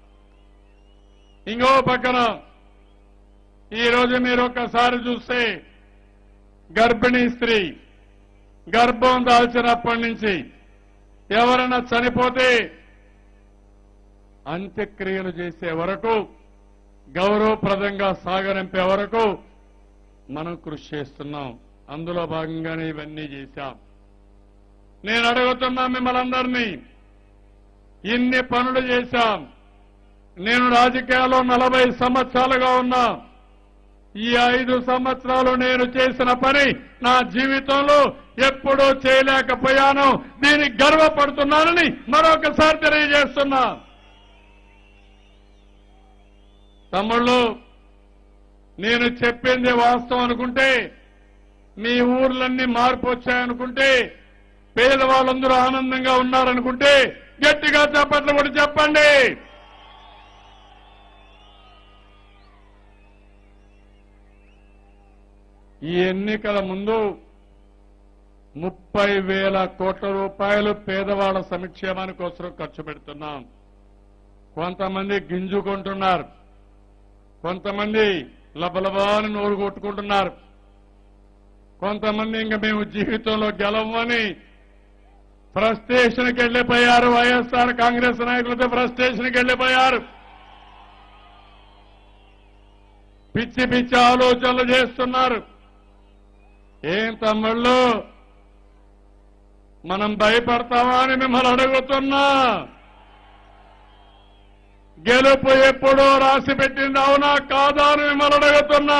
ఇంకో పక్కన ఈ రోజు మీరు ఒక్కసారి చూస్తే గర్భిణీ స్త్రీ గర్భం దాల్చినప్పటి నుంచి ఎవరైనా చనిపోతే అంత్యక్రియలు చేసే వరకు గౌరవప్రదంగా సాగనింపే వరకు మనం కృషి చేస్తున్నాం అందులో భాగంగానే ఇవన్నీ చేశాం నేను అడుగుతున్నా మిమ్మల్ని అందరినీ ఇన్ని పనులు చేశాం నేను రాజకీయాల్లో నలభై సంవత్సరాలుగా ఉన్నా ఈ ఐదు సంవత్సరాలు నేను చేసిన పని నా జీవితంలో ఎప్పుడూ చేయలేకపోయాను దీనికి గర్వపడుతున్నానని మరొకసారి తెలియజేస్తున్నా తమ్ముళ్ళు నేను చెప్పింది వాస్తవం అనుకుంటే మీ ఊర్లన్నీ మార్పు వచ్చాయనుకుంటే పేదవాళ్ళందరూ ఆనందంగా ఉన్నారనుకుంటే గట్టిగా చెప్పట్లు కూడా చెప్పండి ఈ ఎన్నికల ముందు ముప్పై వేల కోట్ల రూపాయలు పేదవాళ్ల సంక్షేమాని కోసం ఖర్చు పెడుతున్నాం కొంతమంది గింజుకుంటున్నారు కొంతమంది లబలబాని నోరు కొట్టుకుంటున్నారు కొంతమంది ఇంకా మేము జీవితంలో గెలవని ఫ్రస్ట్రేషన్కి వెళ్లిపోయారు వైఎస్ఆర్ కాంగ్రెస్ నాయకులతో ఫ్రస్ట్రేషన్కి వెళ్లిపోయారు పిచ్చి పిచ్చి ఆలోచనలు చేస్తున్నారు ఏం తమ్ముళ్ళు మనం భయపడతామా అని మిమ్మల్ని అడుగుతున్నా గెలుపు ఎప్పుడో రాసి పెట్టింది అవునా కాదా అని మిమ్మల్ని అడుగుతున్నా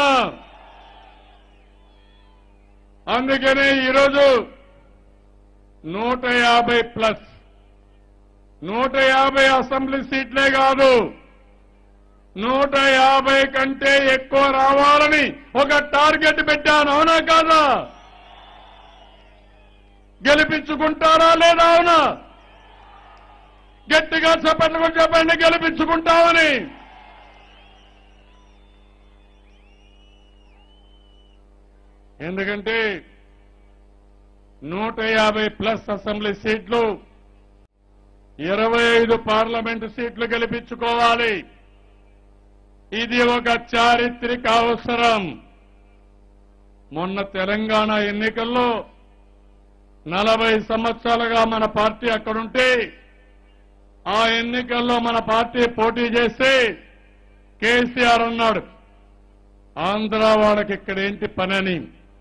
అందుకనే ఈరోజు నూట యాభై ప్లస్ నూట యాభై అసెంబ్లీ సీట్లే కాదు నూట యాభై కంటే ఎక్కువ రావాలని ఒక టార్గెట్ పెట్టాను అవునా కాదా గెలిపించుకుంటారా లేదా అవునా గట్టిగా చెప్పండి కూడా చెప్పండి గెలిపించుకుంటామని ఎందుకంటే నూట యాభై ప్లస్ అసెంబ్లీ సీట్లు ఇరవై ఐదు పార్లమెంటు సీట్లు గెలిపించుకోవాలి ఇది ఒక చారిత్రక అవసరం మొన్న తెలంగాణ ఎన్నికల్లో నలభై సంవత్సరాలుగా మన పార్టీ అక్కడుంటే ఆ ఎన్నికల్లో మన పార్టీ పోటీ చేస్తే కేసీఆర్ అన్నాడు ఆంధ్ర వాళ్ళకి ఇక్కడ ఏంటి పనని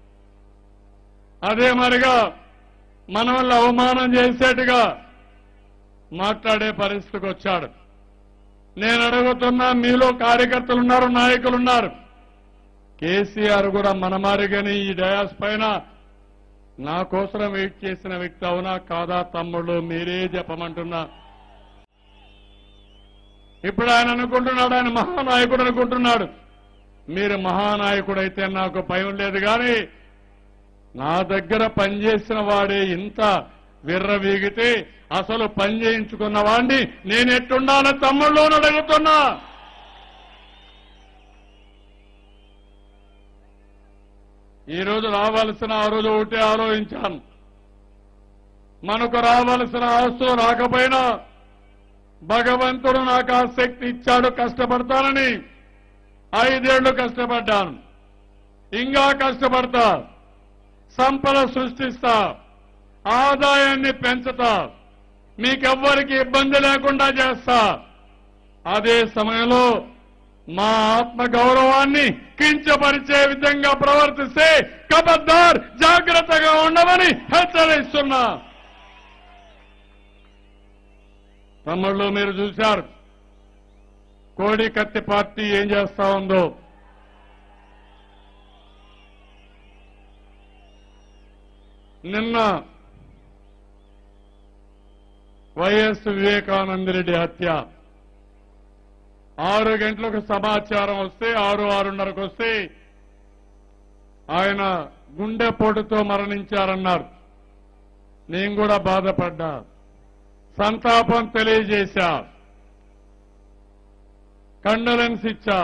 అదే మరిగా మన వల్ల అవమానం చేసేట్టుగా మాట్లాడే పరిస్థితికి వచ్చాడు నేను అడుగుతున్నా మీలో కార్యకర్తలు ఉన్నారు నాయకులు ఉన్నారు కేసీఆర్ కూడా మనమారిగని ఈ డయాస్ పైన నా కోసం వెయిట్ చేసిన వ్యక్తి అవునా కాదా తమ్ముళ్ళు మీరే చెప్పమంటున్నా ఇప్పుడు ఆయన అనుకుంటున్నాడు ఆయన మహానాయకుడు అనుకుంటున్నాడు మీరు మహానాయకుడైతే నాకు భయం లేదు కానీ నా దగ్గర పనిచేసిన వాడే ఇంత విర్రవీగితే అసలు పని చేయించుకున్న వాడిని నేనెట్టుండాలని తమ్ముళ్ళు అని అడుగుతున్నా ఈ రోజు రావాల్సిన ఆ రోజు ఒకటే ఆలోచించాను మనకు రావాల్సిన ఆస్తులు రాకపోయినా భగవంతుడు నాకు ఆ శక్తి ఇచ్చాడు కష్టపడతానని ఐదేళ్లు కష్టపడ్డాను ఇంకా కష్టపడతా సంపద సృష్టిస్తా ఆదాయాన్ని పెంచుతా మీకెవ్వరికి ఇబ్బంది లేకుండా చేస్తా అదే సమయంలో మా ఆత్మ గౌరవాన్ని కించపరిచే విధంగా ప్రవర్తిస్తే కబద్దార్ జాగ్రత్తగా ఉండమని హెచ్చరిస్తున్నా తమ్ముళ్ళు మీరు చూశారు కోడి కత్తి పార్టీ ఏం చేస్తా ఉందో నిన్న వైఎస్ వివేకానందరెడ్డి హత్య ఆరు గంటలకు సమాచారం వస్తే ఆరు ఆరున్నరకు వస్తే ఆయన గుండెపోటుతో మరణించారన్నారు నేను కూడా బాధపడ్డా సంతాపం తెలియజేశా కండలెన్స్ ఇచ్చా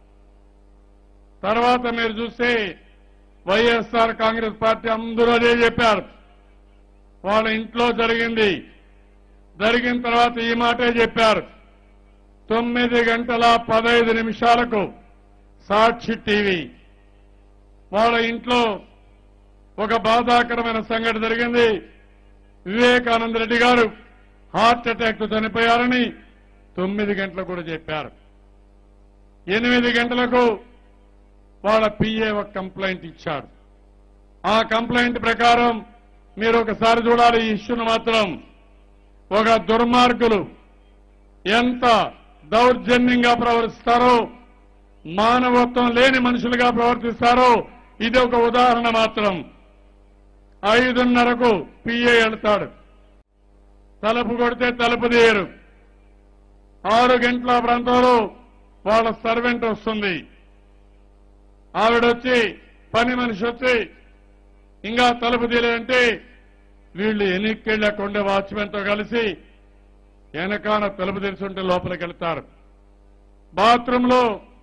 తర్వాత మీరు చూస్తే వైఎస్ఆర్ కాంగ్రెస్ పార్టీ అందరూ అదే చెప్పారు వాళ్ళ ఇంట్లో జరిగింది జరిగిన తర్వాత ఈ మాటే చెప్పారు తొమ్మిది గంటల పదహైదు నిమిషాలకు సాక్షి టీవీ వాళ్ళ ఇంట్లో ఒక బాధాకరమైన సంఘటన జరిగింది వివేకానంద రెడ్డి గారు హార్ట్ అటాక్ తో చనిపోయారని తొమ్మిది గంటలకు కూడా చెప్పారు ఎనిమిది గంటలకు వాళ్ళ పిఏ ఒక కంప్లైంట్ ఇచ్చాడు ఆ కంప్లైంట్ ప్రకారం మీరు ఒకసారి చూడాలి ఈ ఇష్యూను మాత్రం ఒక దుర్మార్గులు ఎంత దౌర్జన్యంగా ప్రవర్తిస్తారో మానవత్వం లేని మనుషులుగా ప్రవర్తిస్తారో ఇది ఒక ఉదాహరణ మాత్రం ఐదున్నరకు పిఏ వెళ్తాడు తలుపు కొడితే తలుపు తీయరు ఆరు గంటల ప్రాంతంలో వాళ్ళ సర్వెంట్ వస్తుంది ఆవిడొచ్చి పని మనిషి వచ్చి ఇంకా తలుపు తీయలేదంటే వీళ్ళు ఎన్నికెళ్ళి అక్కడ ఉండే వాచ్మెన్ తో కలిసి వెనకాల తలుపు తెరిచుంటే లోపలికి వెళ్తారు బాత్రూంలో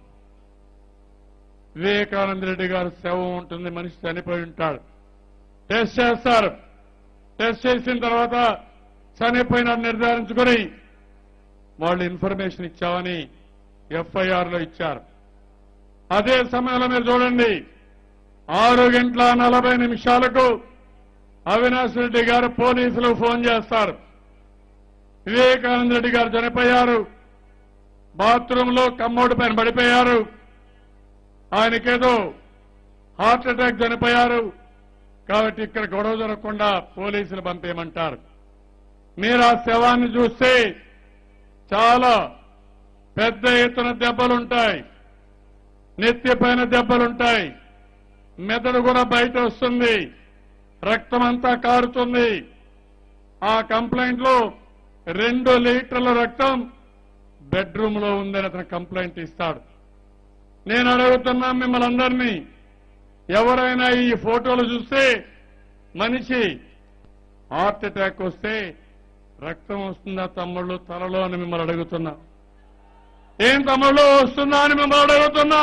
వివేకానంద రెడ్డి గారు శవం ఉంటుంది మనిషి చనిపోయి ఉంటాడు టెస్ట్ చేస్తారు టెస్ట్ చేసిన తర్వాత చనిపోయిన నిర్ధారించుకొని వాళ్ళు ఇన్ఫర్మేషన్ ఇచ్చామని ఎఫ్ఐఆర్ లో ఇచ్చారు అదే సమయంలో మీరు చూడండి ఆరు గంటల నలభై నిమిషాలకు అవినాష్ రెడ్డి గారు పోలీసులకు ఫోన్ చేస్తారు వివేకానంద రెడ్డి గారు చనిపోయారు బాత్రూంలో కమ్మోడు పైన పడిపోయారు ఆయనకేదో హార్ట్ అటాక్ చనిపోయారు కాబట్టి ఇక్కడ గొడవ జరగకుండా పోలీసులు పంపేయమంటారు మీరు ఆ శవాన్ని చూస్తే చాలా పెద్ద ఎత్తున దెబ్బలుంటాయి నెత్తి పైన దెబ్బలుంటాయి మెదడు కూడా బయట వస్తుంది రక్తం అంతా కారుతుంది ఆ కంప్లైంట్ లో రెండు లీటర్ల రక్తం బెడ్రూమ్ లో ఉందని అతను కంప్లైంట్ ఇస్తాడు నేను అడుగుతున్నా మిమ్మల్ని అందరినీ ఎవరైనా ఈ ఫోటోలు చూస్తే మనిషి హార్ట్ అటాక్ వస్తే రక్తం వస్తుందా తమ్ముళ్ళు తలలో అని మిమ్మల్ని అడుగుతున్నా ఏం తమ్ముళ్ళు వస్తుందా అని మిమ్మల్ని అడుగుతున్నా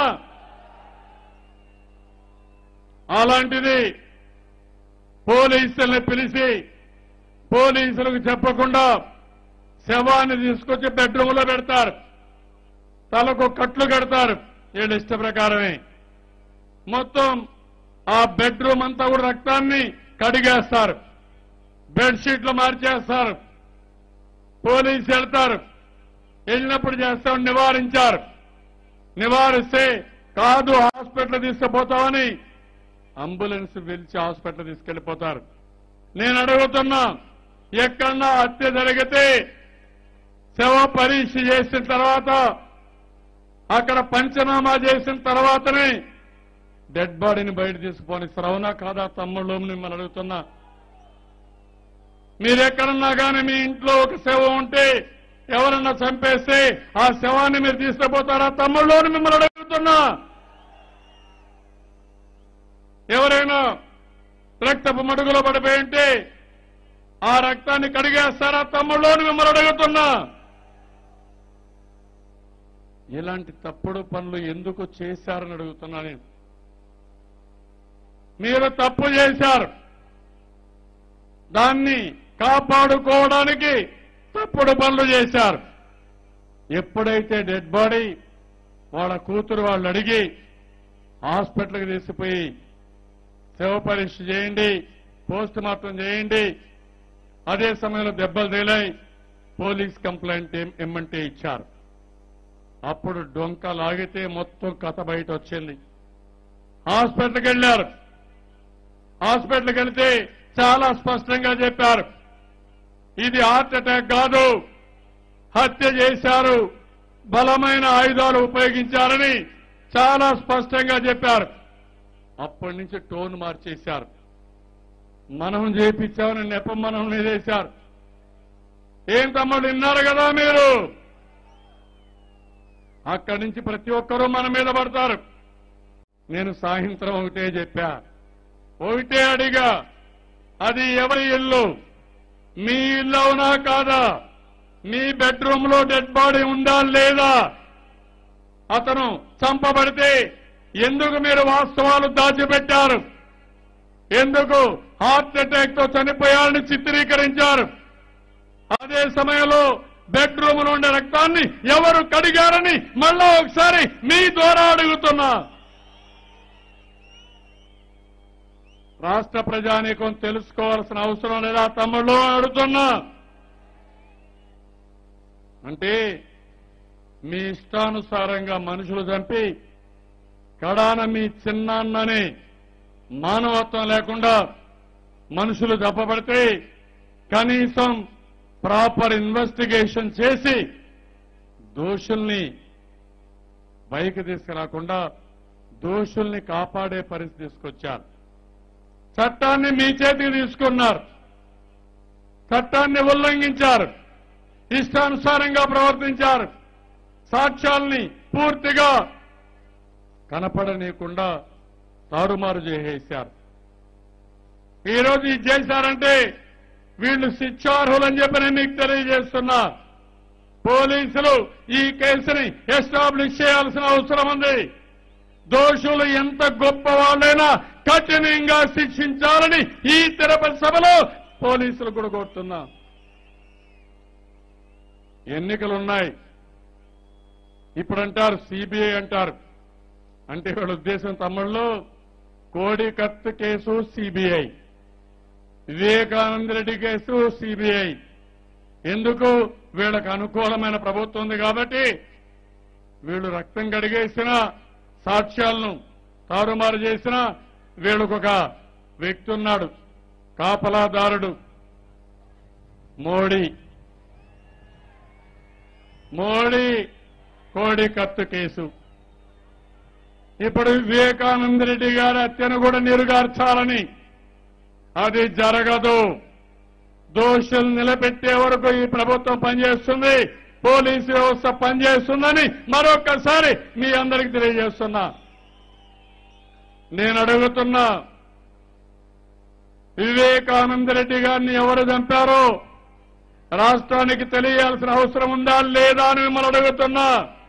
అలాంటిది పోలీసుల్ని పిలిచి పోలీసులకు చెప్పకుండా శవాన్ని తీసుకొచ్చి బెడ్రూమ్ లో పెడతారు తలకు కట్లు కడతారు వీళ్ళ ఇష్ట ప్రకారమే మొత్తం ఆ బెడ్రూమ్ అంతా కూడా రక్తాన్ని కడిగేస్తారు బెడ్షీట్లు మార్చేస్తారు పోలీసు వెళ్తారు వెళ్ళినప్పుడు చేస్తాం నివారించారు నివారిస్తే కాదు హాస్పిటల్ తీసుకుపోతామని అంబులెన్స్ పిలిచి హాస్పిటల్ తీసుకెళ్లిపోతారు నేను అడుగుతున్నా ఎక్కడన్నా హత్య జరిగితే శవ పరీక్ష చేసిన తర్వాత అక్కడ పంచనామా చేసిన తర్వాతనే డెడ్ బాడీని బయట తీసుకుపోని శ్రవణ కాదా తమ్ముళ్ళు మిమ్మల్ని అడుగుతున్నా మీరెక్కడన్నా కానీ మీ ఇంట్లో ఒక శవం ఉంటే ఎవరన్నా చంపేస్తే ఆ శవాన్ని మీరు తీసుకుపోతారా తమ్ముళ్ళు అని మిమ్మల్ని అడుగుతున్నా ఎవరైనా రక్తపు మడుగులో పడిపోయి ఉంటే ఆ రక్తాన్ని కడిగేస్తారా తమ్ముళ్ళు అని మిమ్మల్ని అడుగుతున్నా ఇలాంటి తప్పుడు పనులు ఎందుకు చేశారని అడుగుతున్నా నేను మీరు తప్పు చేశారు దాన్ని కాపాడుకోవడానికి తప్పుడు పనులు చేశారు ఎప్పుడైతే డెడ్ బాడీ వాళ్ళ కూతురు వాళ్ళు అడిగి హాస్పిటల్కి తీసుకుపోయి శవ పరీక్ష చేయండి పోస్ట్ మార్టం చేయండి అదే సమయంలో దెబ్బలు తేలాయి పోలీస్ కంప్లైంట్ ఏం- ఇమ్మంటే ఇచ్చారు అప్పుడు డొంక లాగితే మొత్తం కథ బయట వచ్చింది హాస్పిటల్కి వెళ్ళారు హాస్పిటల్కి వెళ్తే చాలా స్పష్టంగా చెప్పారు ఇది హార్ట్ అటాక్ కాదు హత్య చేశారు బలమైన ఆయుధాలు ఉపయోగించారని చాలా స్పష్టంగా చెప్పారు అప్పటి నుంచి టోన్ మార్చేశారు మనం చేపించామని నెపం మనం వేశారు ఏం తమ్ముడు విన్నారు కదా మీరు అక్కడి నుంచి ప్రతి ఒక్కరూ మన మీద పడతారు నేను సాయంత్రం ఒకటే చెప్పా ఒకటే అడిగా అది ఎవరి ఇల్లు మీ ఇల్లు అవునా కాదా మీ బెడ్రూమ్ లో డెడ్ బాడీ ఉందా లేదా అతను చంపబడితే ఎందుకు మీరు వాస్తవాలు దాచిపెట్టారు ఎందుకు హార్ట్ అటాక్ తో చనిపోయారని చిత్రీకరించారు అదే సమయంలో బెడ్రూమ్ నుండి రక్తాన్ని ఎవరు కడిగారని మళ్ళా ఒకసారి మీ ద్వారా అడుగుతున్నా రాష్ట్ర ప్రజానీకం తెలుసుకోవాల్సిన అవసరం లేదా తమ్ముళ్ళు అని అడుగుతున్నా అంటే మీ ఇష్టానుసారంగా మనుషులు చంపి కడాన మీ చిన్నాన్నని మానవత్వం లేకుండా మనుషులు దప్పబడితే కనీసం ప్రాపర్ ఇన్వెస్టిగేషన్ చేసి దోషుల్ని బయకి తీసుకురాకుండా దోషుల్ని కాపాడే పరిస్థితి తీసుకొచ్చారు చట్టాన్ని మీ చేతికి తీసుకున్నారు చట్టాన్ని ఉల్లంఘించారు ఇష్టానుసారంగా ప్రవర్తించారు సాక్ష్యాల్ని పూర్తిగా కనపడనీయకుండా తారుమారు చేసేశారు ఈరోజు ఇది చేశారంటే వీళ్ళు శిక్షార్హులని చెప్పి నేను మీకు తెలియజేస్తున్నా పోలీసులు ఈ కేసుని ఎస్టాబ్లిష్ చేయాల్సిన అవసరం ఉంది దోషులు ఎంత గొప్ప వాళ్ళైనా కఠినంగా శిక్షించాలని ఈ తిరుపతి సభలో పోలీసులు కూడా కోరుతున్నా ఎన్నికలున్నాయి ఇప్పుడు అంటారు సిబిఐ అంటారు అంటే వీళ్ళ ఉద్దేశం తమ్ముళ్ళు కోడి కత్తు case CBI Vivekananda Reddy case CBI ఎందుకు వీళ్ళకు అనుకూలమైన ప్రభుత్వం ఉంది కాబట్టి వీళ్ళు రక్తం కడిగేసిన సాక్ష్యాలను తారుమారు చేసిన వీళ్ళకొక వ్యక్తి ఉన్నాడు కాపలాదారుడు మోడీ మోడీ కోడి కత్తు కేసు ఇప్పుడు వివేకానంద రెడ్డి గారి హత్యను కూడా నీరుగార్చాలని అది జరగదు దోషులు నిలబెట్టే వరకు ఈ ప్రభుత్వం పనిచేస్తుంది పోలీసు వ్యవస్థ పనిచేస్తుందని మరొక్కసారి మీ అందరికి తెలియజేస్తున్నా నేను అడుగుతున్నా వివేకానంద రెడ్డి గారిని ఎవరు చంపారో రాష్ట్రానికి తెలియాల్సిన అవసరం ఉందా లేదా అని మిమ్మల్ని అడుగుతున్నా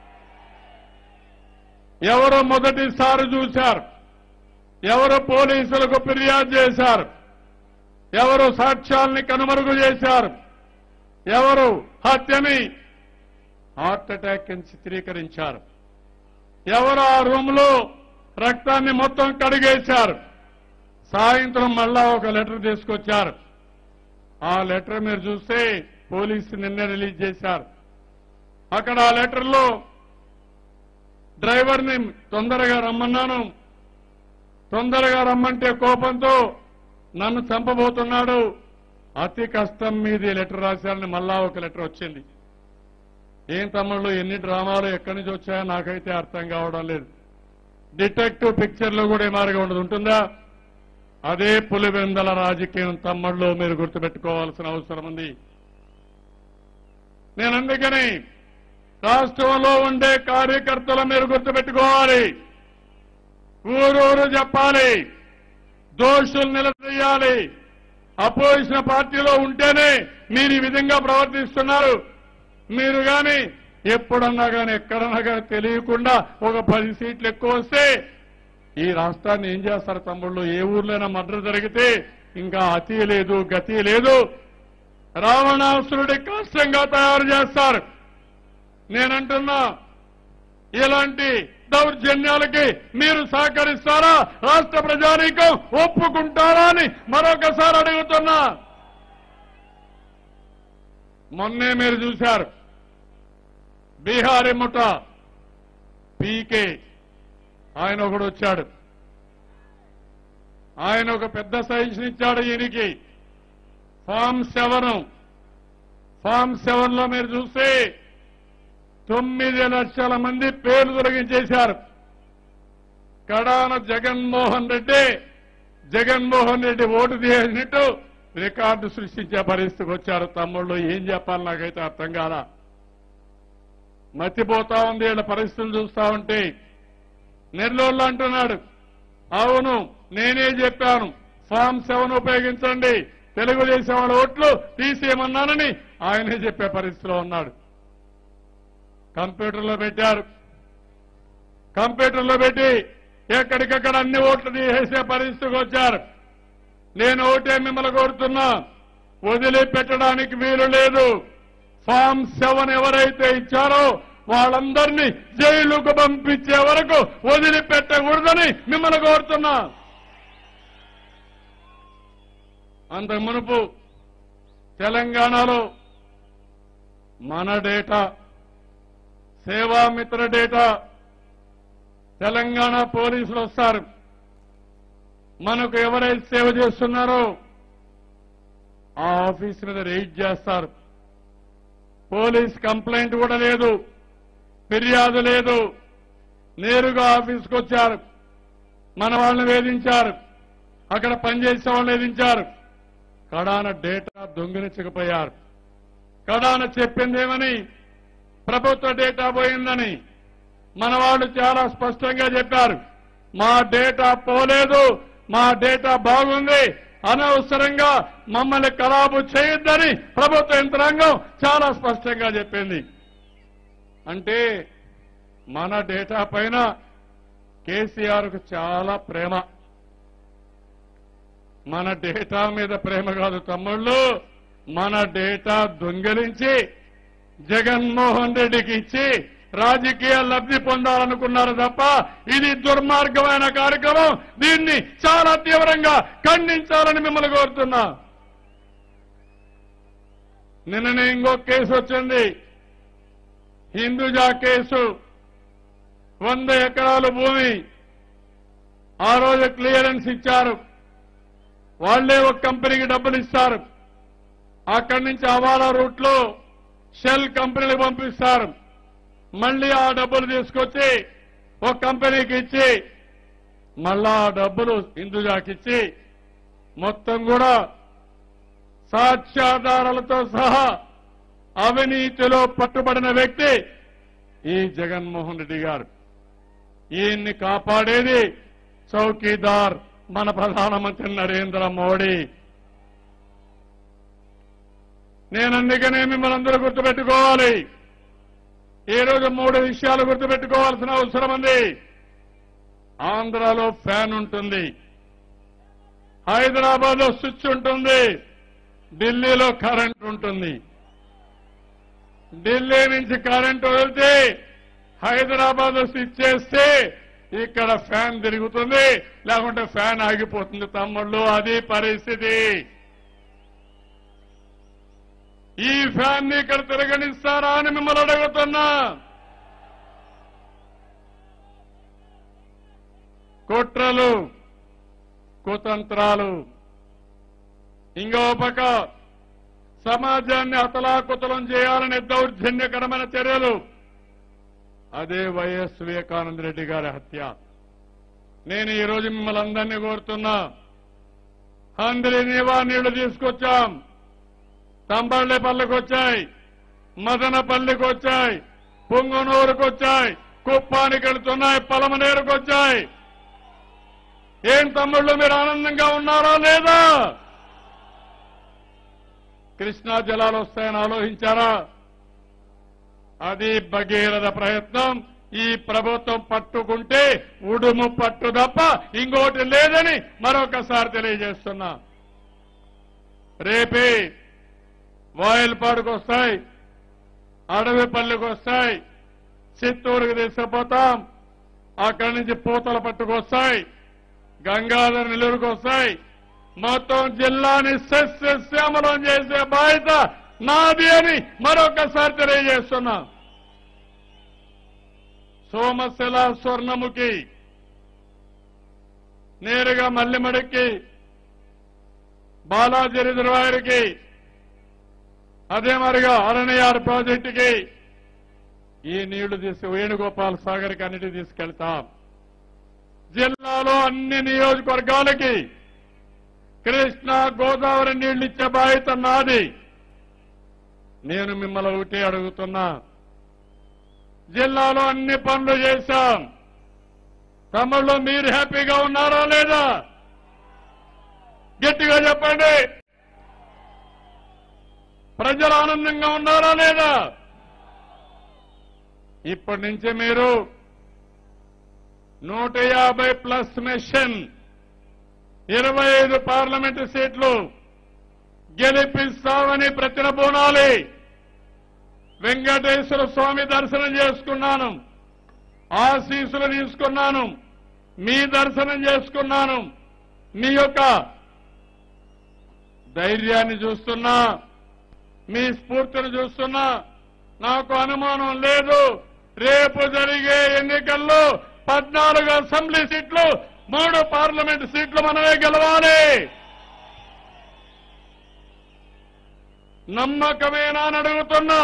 ఎవరు మొదటిసారి చూశారు ఎవరు పోలీసులకు ఫిర్యాదు చేశారు ఎవరు సాక్ష్యాల్ని కనుమరుగు చేశారు ఎవరు హత్యని హార్ట్ అటాక్ అని చిత్రీకరించారు ఎవరు ఆ రూమ్ లో రక్తాన్ని మొత్తం కడిగేశారు సాయంత్రం మళ్ళా ఒక లెటర్ తీసుకొచ్చారు ఆ లెటర్ మీరు చూస్తే పోలీసు నిన్న రిలీజ్ చేశారు అక్కడ ఆ లెటర్లో డ్రైవర్ని తొందరగా రమ్మన్నాను తొందరగా రమ్మంటే కోపంతో నన్ను చంపబోతున్నాడు అతి కష్టం మీది లెటర్ రాశారని మళ్ళా ఒక లెటర్ వచ్చింది ఏం తమ్ముళ్ళు ఎన్ని డ్రామాలు ఎక్కడి నుంచి వచ్చాయో నాకైతే అర్థం కావడం లేదు డిటెక్టివ్ పిక్చర్ లో కూడా ఏ మార్గం ఉండదు ఉంటుందా అదే పులివెందల రాజకీయం తమ్ముళ్ళు మీరు గుర్తుపెట్టుకోవాల్సిన అవసరం ఉంది నేను అందుకని రాష్ట్రంలో ఉండే కార్యకర్తలు మీరు గుర్తుపెట్టుకోవాలి ఊరూరు చెప్పాలి దోషులు నిలదీయాలి అపోజిషన్ పార్టీలో ఉంటేనే మీరు ఈ విధంగా ప్రవర్తిస్తున్నారు మీరు గాని ఎప్పుడన్నా గాని ఎక్కడన్నా గాని తెలియకుండా ఒక పది సీట్లు ఎక్కువ వస్తే ఈ రాష్ట్రాన్ని ఏం చేస్తారు తమ్ముళ్ళు ఏ ఊర్లోనైనా మర్డర్ జరిగితే ఇంకా అతి లేదు గతి లేదు రావణాసురుడి కష్టంగా తయారు చేస్తారు నేనంటున్నా ఇలాంటి దౌర్జన్యాలకి మీరు సహకరిస్తారా రాష్ట్ర ప్రజానీకం ఒప్పుకుంటారా అని మరొకసారి అడుగుతున్నా మొన్నే మీరు చూశారు బీహారీ ముఠ పీకే ఆయన ఒకడు వచ్చాడు ఆయన ఒక పెద్ద సజెషన్ ఇచ్చాడు ఈయనకి ఫామ్ సెవెన్ ఫామ్ సెవెన్ లో మీరు చూస్తే తొమ్మిది లక్షల మంది పేర్లు తొలగించేశారు కడాన జగన్మోహన్ రెడ్డి జగన్మోహన్ రెడ్డి ఓటు తీసినట్టు రికార్డు సృష్టించే పరిస్థితికి వచ్చారు తమ్ముళ్ళు ఏం చెప్పాలి నాకైతే అర్థం కాల మతిపోతా ఉంది వీళ్ళ పరిస్థితులు చూస్తా ఉంటే నెల్లూరులో అంటున్నాడు అవును నేనే చెప్పాను ఫామ్ సెవెన్ ఉపయోగించండి తెలుగుదేశం వాళ్ళ ఓట్లు తీసేయమన్నానని ఆయనే చెప్పే పరిస్థితిలో ఉన్నాడు కంప్యూటర్లో పెట్టారు కంప్యూటర్లో పెట్టి ఎక్కడికక్కడ అన్ని ఓట్లు తీసేసే పరిస్థితికి వచ్చారు నేను ఒకటే మిమ్మల్ని కోరుతున్నా వదిలిపెట్టడానికి వీలు లేదు ఫామ్ సెవెన్ ఎవరైతే ఇచ్చారో వాళ్ళందరినీ జైలుకు పంపించే వరకు వదిలిపెట్టకూడదని మిమ్మల్ని కోరుతున్నా అంతకు మునుపు తెలంగాణలో మన డేటా సేవామిత్ర డేటా తెలంగాణ పోలీసులు వస్తారు మనకు ఎవరైతే సేవ చేస్తున్నారో ఆ ఆఫీస్ మీద రైడ్ చేస్తారు పోలీస్ కంప్లైంట్ కూడా లేదు ఫిర్యాదు లేదు నేరుగా ఆఫీస్కి వచ్చారు మన వాళ్ళని వేధించారు అక్కడ పనిచేసే వాళ్ళని వేధించారు కడాన డేటా దొంగిలించకపోయారు కడాన చెప్పిందేమని ప్రభుత్వ డేటా పోయిందని మన వాళ్ళు చాలా స్పష్టంగా చెప్పారు మా డేటా పోలేదు మా డేటా బాగుంది అనవసరంగా మమ్మల్ని ఖరాబు చేయొద్దని ప్రభుత్వ యంత్రాంగం చాలా స్పష్టంగా చెప్పింది అంటే మన డేటా పైన కేసీఆర్ కు చాలా ప్రేమ మన డేటా మీద ప్రేమ కాదు తమ్ముళ్ళు మన డేటా దొంగిలించి జగన్మోహన్ రెడ్డికి ఇచ్చి రాజకీయ లబ్ధి పొందాలనుకున్నారు తప్ప ఇది దుర్మార్గమైన కార్యక్రమం దీన్ని చాలా తీవ్రంగా ఖండించాలని మిమ్మల్ని కోరుతున్నా నిన్ననే ఇంకో కేసు వచ్చింది హిందూజా కేసు వంద ఎకరాల భూమి ఆ రోజు క్లియరెన్స్ ఇచ్చారు వాళ్లే ఒక కంపెనీకి డబ్బులు ఇస్తారు అక్కడి నుంచి అవాలా రూట్ లో షెల్ కంపెనీలకు పంపిస్తారు మళ్ళీ ఆ డబ్బులు తీసుకొచ్చి ఒక కంపెనీకి ఇచ్చి మళ్ళా ఆ డబ్బులు హిందూజాకిచ్చి మొత్తం కూడా సాక్ష్యాధారాలతో సహా అవినీతిలో పట్టుబడిన వ్యక్తి ఈ జగన్మోహన్ రెడ్డి గారు ఈయన్ని కాపాడేది చౌకీదార్ మన ప్రధానమంత్రి నరేంద్ర మోడీ నేను అందుకనే మిమ్మల్ని అందరూ గుర్తుపెట్టుకోవాలి ఈ రోజు మూడు విషయాలు గుర్తుపెట్టుకోవాల్సిన అవసరం ఉంది ఆంధ్రాలో ఫ్యాన్ ఉంటుంది హైదరాబాద్ లో స్విచ్ ఉంటుంది ఢిల్లీలో కరెంట్ ఉంటుంది ఢిల్లీ నుంచి కరెంట్ వదిలితే హైదరాబాద్ లో స్విచ్ చేస్తే ఇక్కడ ఫ్యాన్ తిరుగుతుంది లేకుంటే ఫ్యాన్ ఆగిపోతుంది తమ్ముళ్ళు అది పరిస్థితి ఈ ఫ్యాన్ ని ఇక్కడ తిరగనిస్తారా అని మిమ్మల్ని అడుగుతున్నా కుట్రలు కుతంత్రాలు ఇంకో పక్క సమాజాన్ని అతలాకుతలం చేయాలనే దౌర్జన్యకరమైన చర్యలు అదే వైఎస్ వివేకానంద రెడ్డి గారి హత్య నేను ఈ రోజు మిమ్మల్ని అందరినీ కోరుతున్నా అందరి నీవా నీళ్లు తీసుకొచ్చాం తంబళ్ళపల్లికి వచ్చాయి మదనపల్లికి వచ్చాయి పొంగనూరుకు వచ్చాయి కుప్పానికి వెళుతున్నాయి పలమనేరుకు వచ్చాయి ఏం తమ్ముళ్ళు మీరు ఆనందంగా ఉన్నారా లేదా కృష్ణా జలాలు వస్తాయని ఆలోచించారా అది భగీరథ ప్రయత్నం ఈ ప్రభుత్వం పట్టుకుంటే ఉడుము పట్టు తప్ప ఇంకోటి లేదని మరొకసారి తెలియజేస్తున్నా రేపే వాయిల్పాడుకు వస్తాయి అడవిపల్లికి వస్తాయి చిత్తూరుకు తీసుకుపోతాం అక్కడి నుంచి పూతల పట్టుకు వస్తాయి గంగాధర నెల్లూరుకు వస్తాయి మొత్తం జిల్లాని సస్యశ్యామలం చేసే బాధ్యత నాది అని మరొకసారి తెలియజేస్తున్నా సోమశిల స్వర్ణముఖి నేరుగా మల్లిమడికి బాలాజీ రిజర్వాయర్కి అదే మరిగా అరణ్యార్ ప్రాజెక్టుకి ఈ నీళ్లు తీసి వేణుగోపాల్ సాగర్కి అన్నిటి తీసుకెళ్తాం జిల్లాలో అన్ని నియోజకవర్గాలకి కృష్ణా గోదావరి నీళ్లు ఇచ్చే బాధ్యత నాది నేను మిమ్మల్ని ఒకటి అడుగుతున్నా జిల్లాలో అన్ని పనులు చేశాం తమ్ముళ్ళు మీరు హ్యాపీగా ఉన్నారా లేదా గట్టిగా చెప్పండి ప్రజలు ఆనందంగా ఉన్నారా లేదా ఇప్పటి నుంచి మీరు నూట యాభై ప్లస్ మెషిన్ ఇరవై ఐదు పార్లమెంటు సీట్లు గెలిపిస్తామని ప్రతినబూనాలి వెంకటేశ్వర స్వామి దర్శనం చేసుకున్నాను ఆశీసులు తీసుకున్నాను మీ దర్శనం చేసుకున్నాను మీ యొక్క ధైర్యాన్ని చూస్తున్నా మీ స్ఫూర్తిని చూస్తున్నా నాకు అనుమానం లేదు రేపు జరిగే ఎన్నికల్లో పద్నాలుగు అసెంబ్లీ సీట్లు మూడు పార్లమెంట్ సీట్లు మనమే గెలవాలి నమ్మకమేనా అని అడుగుతున్నా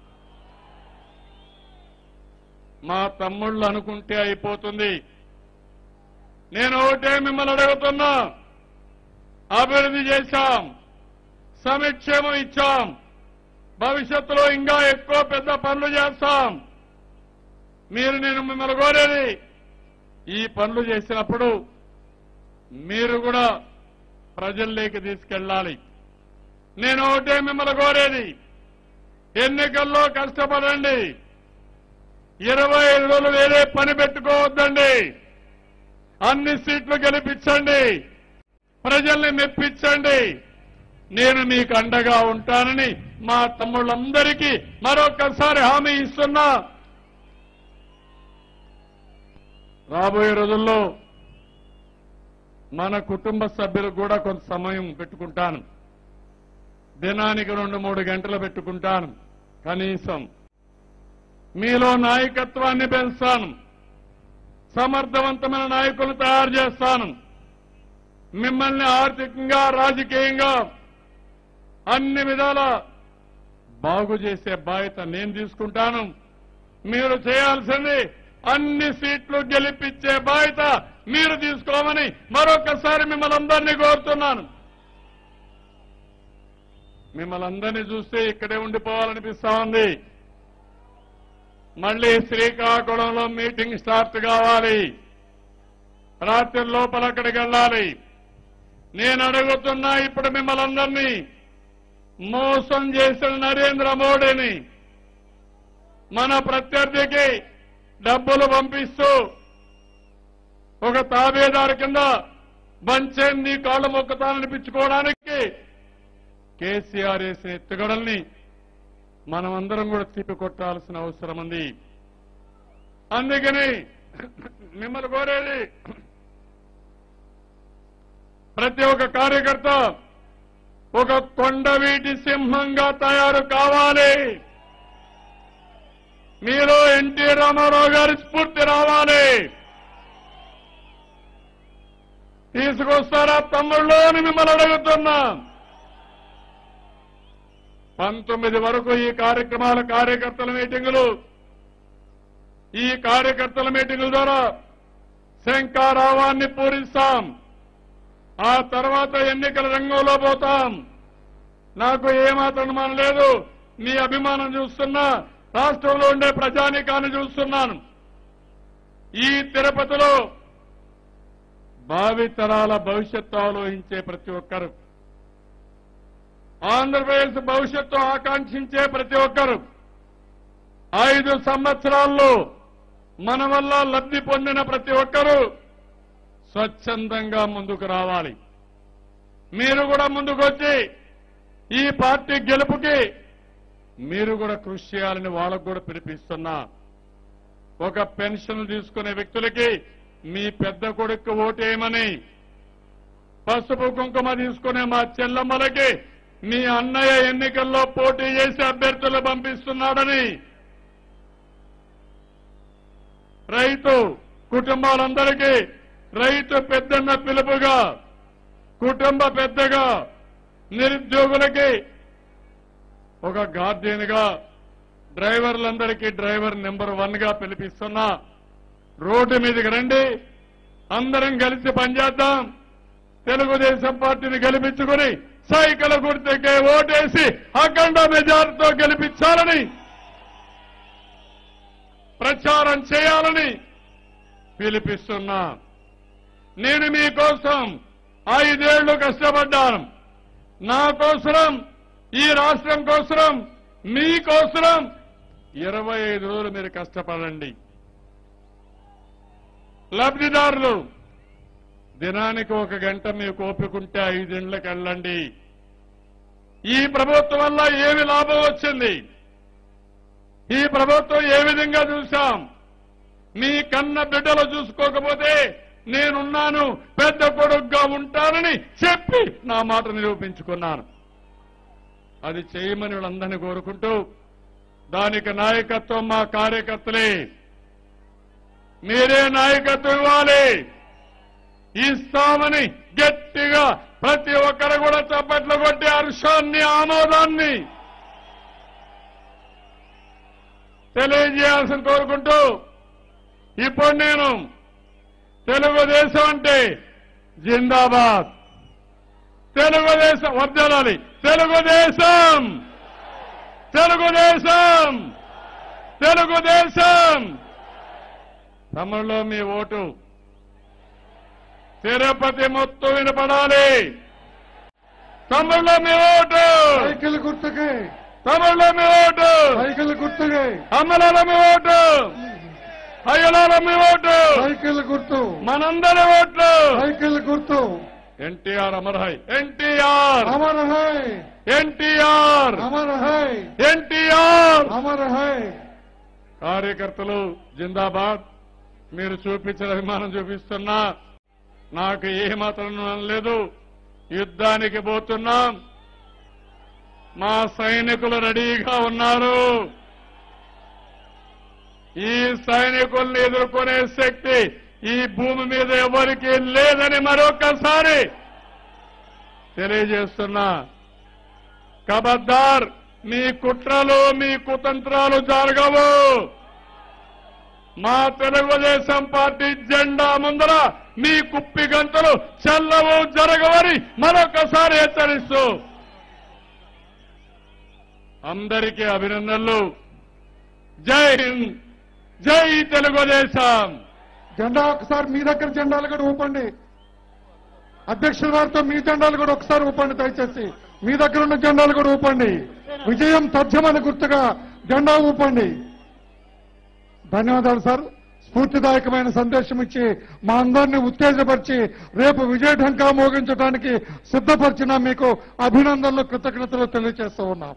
మా తమ్ముళ్ళు అనుకుంటే అయిపోతుంది నేను ఒకటే మిమ్మల్ని అడుగుతున్నా అభివృద్ధి చేశాం సమిక్షేమం ఇచ్చాం భవిష్యత్తులో ఇంకా ఎక్కువ పెద్ద పనులు చేస్తాం మీరు నేను మిమ్మల్ని కోరేది ఈ పనులు చేసినప్పుడు మీరు కూడా ప్రజల్లోకి తీసుకెళ్ళాలి నేను ఒకటే మిమ్మల్ని కోరేది ఎన్నికల్లో కష్టపడండి ఇరవై ఐదు రోజులు వేరే పని పెట్టుకోవద్దండి అన్ని సీట్లు గెలిపించండి ప్రజల్ని మెప్పించండి నేను మీకు అండగా ఉంటానని మా తమ్ముళ్ళందరికీ మరొకసారి హామీ ఇస్తున్నా రాబోయే రోజుల్లో మన కుటుంబ సభ్యులకు కూడా కొంత సమయం పెట్టుకుంటాను దినానికి రెండు మూడు గంటలు పెట్టుకుంటాను కనీసం మీలో నాయకత్వాన్ని పెంచుతాను సమర్థవంతమైన నాయకులను తయారు చేస్తాను మిమ్మల్ని ఆర్థికంగా రాజకీయంగా అన్ని విధాల బాగు చేసే బాధ్యత నేను తీసుకుంటాను మీరు చేయాల్సింది అన్ని సీట్లు గెలిపించే బాధ్యత మీరు తీసుకోమని మరొకసారి మిమ్మల్ని అందరినీ కోరుతున్నాను మిమ్మల్ని అందరినీ చూస్తే ఇక్కడే ఉండిపోవాలనిపిస్తా ఉంది మళ్ళీ శ్రీకాకుళంలో మీటింగ్ స్టార్ట్ కావాలి రాత్రి లోపల అక్కడికి వెళ్ళాలి నేను అడుగుతున్నా ఇప్పుడు మిమ్మల్ని అందరినీ మోసం చేసిన నరేంద్ర మోడీని మన ప్రత్యర్థికి డబ్బులు పంపిస్తూ ఒక తాబేదారు కింద బంచేంది కాళ్ళు మొక్కుతాననిపించుకోవడానికి కేసీఆర్ వేసిన ఎత్తుగడల్ని మనమందరం కూడా తిప్పి కొట్టాల్సిన అవసరం ఉంది అందుకని మిమ్మల్ని కోరేది ప్రతి ఒక్క కార్యకర్త ఒక కొండవీటి సింహంగా తయారు కావాలి మీలో ఎన్టీ రామారావు గారి స్ఫూర్తి రావాలి తీసుకొస్తారా తమ్ముళ్ళు అని మిమ్మల్ని అడుగుతున్నా పంతొమ్మిది వరకు ఈ కార్యక్రమాల కార్యకర్తల మీటింగులు ఈ కార్యకర్తల మీటింగుల ద్వారా శంకారావాన్ని పూరిస్తాం ఆ తర్వాత ఎన్నికల రంగంలో పోతాం నాకు ఏమాత్రం అనుమానం లేదు మీ అభిమానం చూస్తున్నా రాష్ట్రంలో ఉండే ప్రజానీకాన్ని చూస్తున్నాను ఈ తిరుపతిలో భావితరాల భవిష్యత్తు ఆలోచించే ప్రతి ఒక్కరు ఆంధ్రప్రదేశ్ భవిష్యత్తు ఆకాంక్షించే ప్రతి ఒక్కరు ఐదు సంవత్సరాల్లో మన వల్ల లబ్ధి పొందిన ప్రతి ఒక్కరూ స్వచ్ఛందంగా ముందుకు రావాలి మీరు కూడా ముందుకు వచ్చి ఈ పార్టీ గెలుపుకి మీరు కూడా కృషి చేయాలని వాళ్ళకు కూడా పిలిపిస్తున్నా ఒక పెన్షన్ తీసుకునే వ్యక్తులకి మీ పెద్ద కొడుకు ఓటేయమని పసుపు కుంకుమ తీసుకునే మా చెల్లమ్మలకి మీ అన్నయ్య ఎన్నికల్లో పోటీ చేసి అభ్యర్థులు పంపిస్తున్నాడని రైతు కుటుంబాలందరికీ రైతు పెద్దన్న పిలుపుగా కుటుంబ పెద్దగా నిరుద్యోగులకి ఒక గార్డియన్ గా డ్రైవర్లందరికీ డ్రైవర్ నెంబర్ వన్ గా పిలిపిస్తున్నా రోడ్డు మీదకి రండి అందరం కలిసి పనిచేద్దాం తెలుగుదేశం పార్టీని గెలిపించుకుని సైకిల్ గుర్తుకే ఓటేసి అఖండ మెజార్టీతో గెలిపించాలని ప్రచారం చేయాలని పిలిపిస్తున్నా నేను మీకోసం ఐదేళ్లు కష్టపడ్డాను నా కోసరం ఈ రాష్ట్రం కోసరం మీకోసరం ఇరవై ఐదు రోజులు మీరు కష్టపడండి లబ్ధిదారులు దినానికి ఒక గంట మీకు ఓపికంటే ఐదేళ్లకు వెళ్ళండి ఈ ప్రభుత్వం వల్ల ఏమి లాభం వచ్చింది ఈ ప్రభుత్వం ఏ విధంగా చూశాం మీ కన్న బిడ్డలు చూసుకోకపోతే నేనున్నాను పెద్ద కొడుకుగా ఉంటానని చెప్పి నా మాట నిరూపించుకున్నాను అది చేయమని వాళ్ళందరినీ కోరుకుంటూ దానికి నాయకత్వం మా కార్యకర్తలే మీరే నాయకత్వం ఇవ్వాలి ఇస్తామని గట్టిగా ప్రతి ఒక్కరు కూడా చప్పట్లు కొట్టి హర్షాన్ని ఆమోదాన్ని తెలియజేయాల్సిన కోరుకుంటూ ఇప్పుడు నేను తెలుగుదేశం అంటే జిందాబాద్ తెలుగుదేశం వర్జలాలి తెలుగుదేశం తెలుగుదేశం తెలుగుదేశం తమిళలో మీ ఓటు తిరుపతి మొత్తం వినపడాలి తమిళలో మీ ఓటు సైకిల్ గుర్తుకే తమిళలో మీ ఓటు సైకిల్ గుర్తుకే అమ్మలలో మీ ఓటు అయ్యలాల మీ ఓటు సైకిల్ గుర్తు మనందరి ఓట్లు సైకిల్ గుర్తు ఎన్టీఆర్ అమర్హై ఎన్టీఆర్ అమర్ హై ఎన్టీఆర్ అమర్ హై ఎన్టీఆర్ అమర్ హై కార్యకర్తలు జిందాబాద్ మీరు చూపించిన అభిమానం చూపిస్తున్నా నాకు ఏ మాత్రం లేదు యుద్ధానికి పోతున్నాం మా సైనికులు రెడీగా ఉన్నారు ఈ సైనికుల్ని ఎదుర్కొనే శక్తి ఈ భూమి మీద ఎవరికి లేదని మరొకసారి తెలియజేస్తున్నా కబద్దార్ మీ కుట్రలు మీ కుతంత్రాలు జరగవు మా తెలుగుదేశం పార్టీ జెండా ముందర మీ కుప్పి గంతులు చెల్లవు జరగవని మరొకసారి హెచ్చరిస్తూ అందరికీ అభినందనలు జై హింద్ జై తెలుగుదేశం జెండా ఒకసారి మీ దగ్గర జెండాలు కూడా ఊపండి అధ్యక్షుల వారితో మీ జెండాలు కూడా ఒకసారి ఊపండి దయచేసి మీ దగ్గర ఉన్న జెండాలు కూడా ఊపండి విజయం తథ్యమని గుర్తుగా జెండా ఊపండి ధన్యవాదాలు సార్ స్ఫూర్తిదాయకమైన సందేశం ఇచ్చి మా అందరినీ ఉత్తేజపరిచి రేపు విజయ ఢంకా మోగించడానికి సిద్ధపరిచిన మీకు అభినందనలు కృతజ్ఞతలు తెలియజేస్తూ ఉన్నాం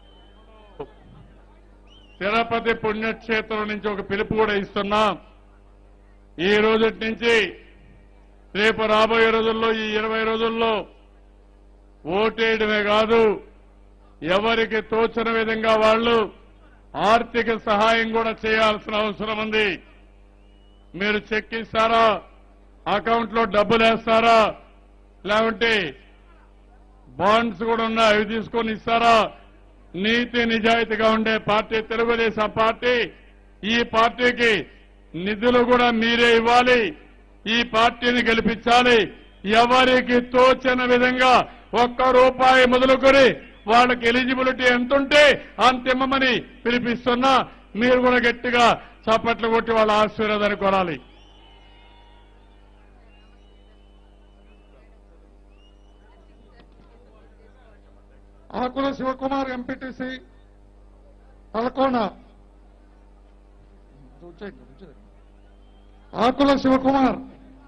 తిరుపతి పుణ్యక్షేత్రం నుంచి ఒక పిలుపు కూడా ఇస్తున్నాం ఈ రోజు నుంచి రేపు రాబోయే రోజుల్లో ఈ ఇరవై రోజుల్లో ఓటేయడమే కాదు ఎవరికి తోచిన విధంగా వాళ్ళు ఆర్థిక సహాయం కూడా చేయాల్సిన అవసరం ఉంది మీరు చెక్ ఇస్తారా అకౌంట్ లో డబ్బులు వేస్తారా లేకుంటే బాండ్స్ కూడా ఉన్నాయి అవి తీసుకొని ఇస్తారా నీతి నిజాయితీగా ఉండే పార్టీ తెలుగుదేశం పార్టీ ఈ పార్టీకి నిధులు కూడా మీరే ఇవ్వాలి ఈ పార్టీని గెలిపించాలి ఎవరికి తోచిన విధంగా ఒక్క రూపాయి మొదలుకొని వాళ్ళకి ఎలిజిబిలిటీ ఎంతుంటే అంతిమ్మని పిలిపిస్తున్నా మీరు కూడా గట్టిగా చప్పట్లు కొట్టి వాళ్ళ ఆశీర్వాదాన్ని కొనాలి Akula Shivakumar MPTC Talakona Akula Shivakumar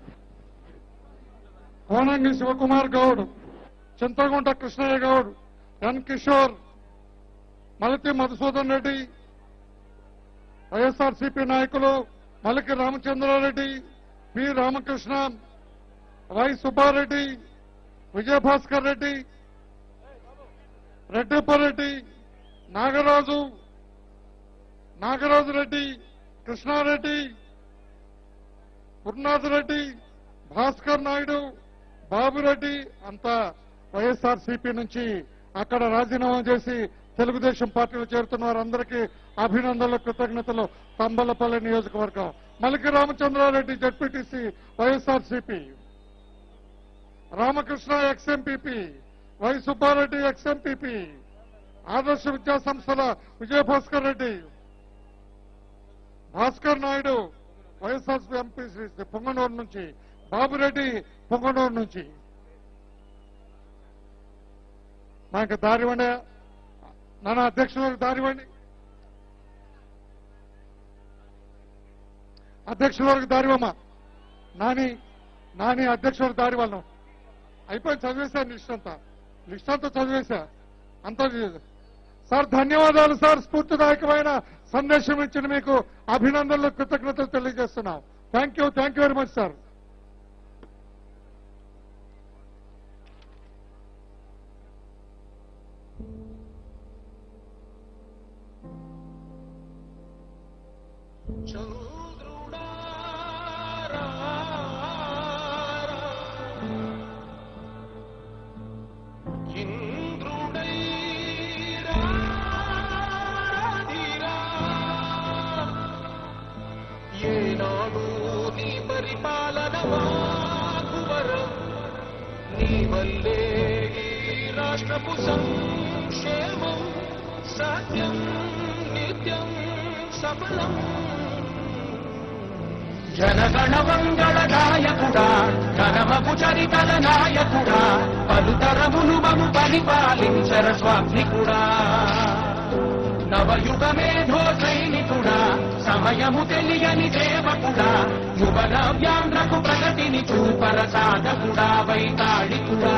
Konangi Shivakumar Goud Chintagunta Krishnaiah Goud N Kishore Malathi Madhusudan Reddy YSRCP నాయకులు మలికి రామచంద్రారెడ్డి పి రామకృష్ణ వై సుబ్బారెడ్డి విజయభాస్కర్ రెడ్డి రెడ్డిప్పారెడ్డి నాగరాజు నాగరాజు రెడ్డి కృష్ణారెడ్డి గురునాథ్ రెడ్డి భాస్కర్ నాయుడు బాబురెడ్డి అంతా వైఎస్ఆర్ సిపి నుంచి అక్కడ రాజీనామా చేసి తెలుగుదేశం పార్టీలో చేరుతున్న వారందరికీ అభినందనలు కృతజ్ఞతలు తంబలపల్లి నియోజకవర్గం Maliki Ramachandra Reddy ZPTC YSR CP Ramakrishna ex MPP Y Subba Reddy ex MPP ఆదర్శ విద్యా సంస్థల విజయభాస్కర్ రెడ్డి భాస్కర్ నాయుడు వైఎస్ఆర్ ఎంపీ పొంగనూరు నుంచి బాబురెడ్డి పొంగనూరు నుంచి నాకు దారివ్వండి నాన్న అధ్యక్షులకు దారివ్వండి అధ్యక్షుల వరకు దారివమ్మా నాని నాని అధ్యక్షులకు దారి వాళ్ళం అయిపోయింది చదివేశాను లిస్ట్ అంతా లిస్ట్ అంతా చదివేశా అంతా చదివేశా. సార్ ధన్యవాదాలు సార్ స్ఫూర్తిదాయకమైన సందేశం ఇచ్చిన మీకు అభినందనలు కృతజ్ఞతలు తెలియజేస్తున్నాం thank you thank you very much sir ఏనాడు నీ పరిపాలన మాకువరం నీ వల్లే ఈ రాష్ట్రపు సంక్షేమం సత్యం నిత్యం సఫలం జనగణ మంగళ నాయకుడా ఘనమపు చరితల నాయకుడా పలుతరములు మము పరిపాలించర స్వామికుడా నవయుగ మేధో సైనికుడా సమయము తెలియని సేవకుడా యువ నవ్యాంధ్రకు ప్రగతిని చూపర సాధకుడా వైతాళికుడా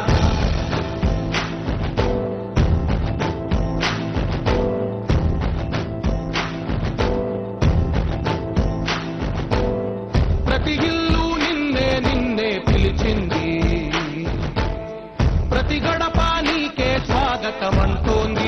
ప్రతి ఇల్లు నిన్నే నిన్నే పిలిచింది ప్రతి గడప నీకే స్వాగతం అంటోంది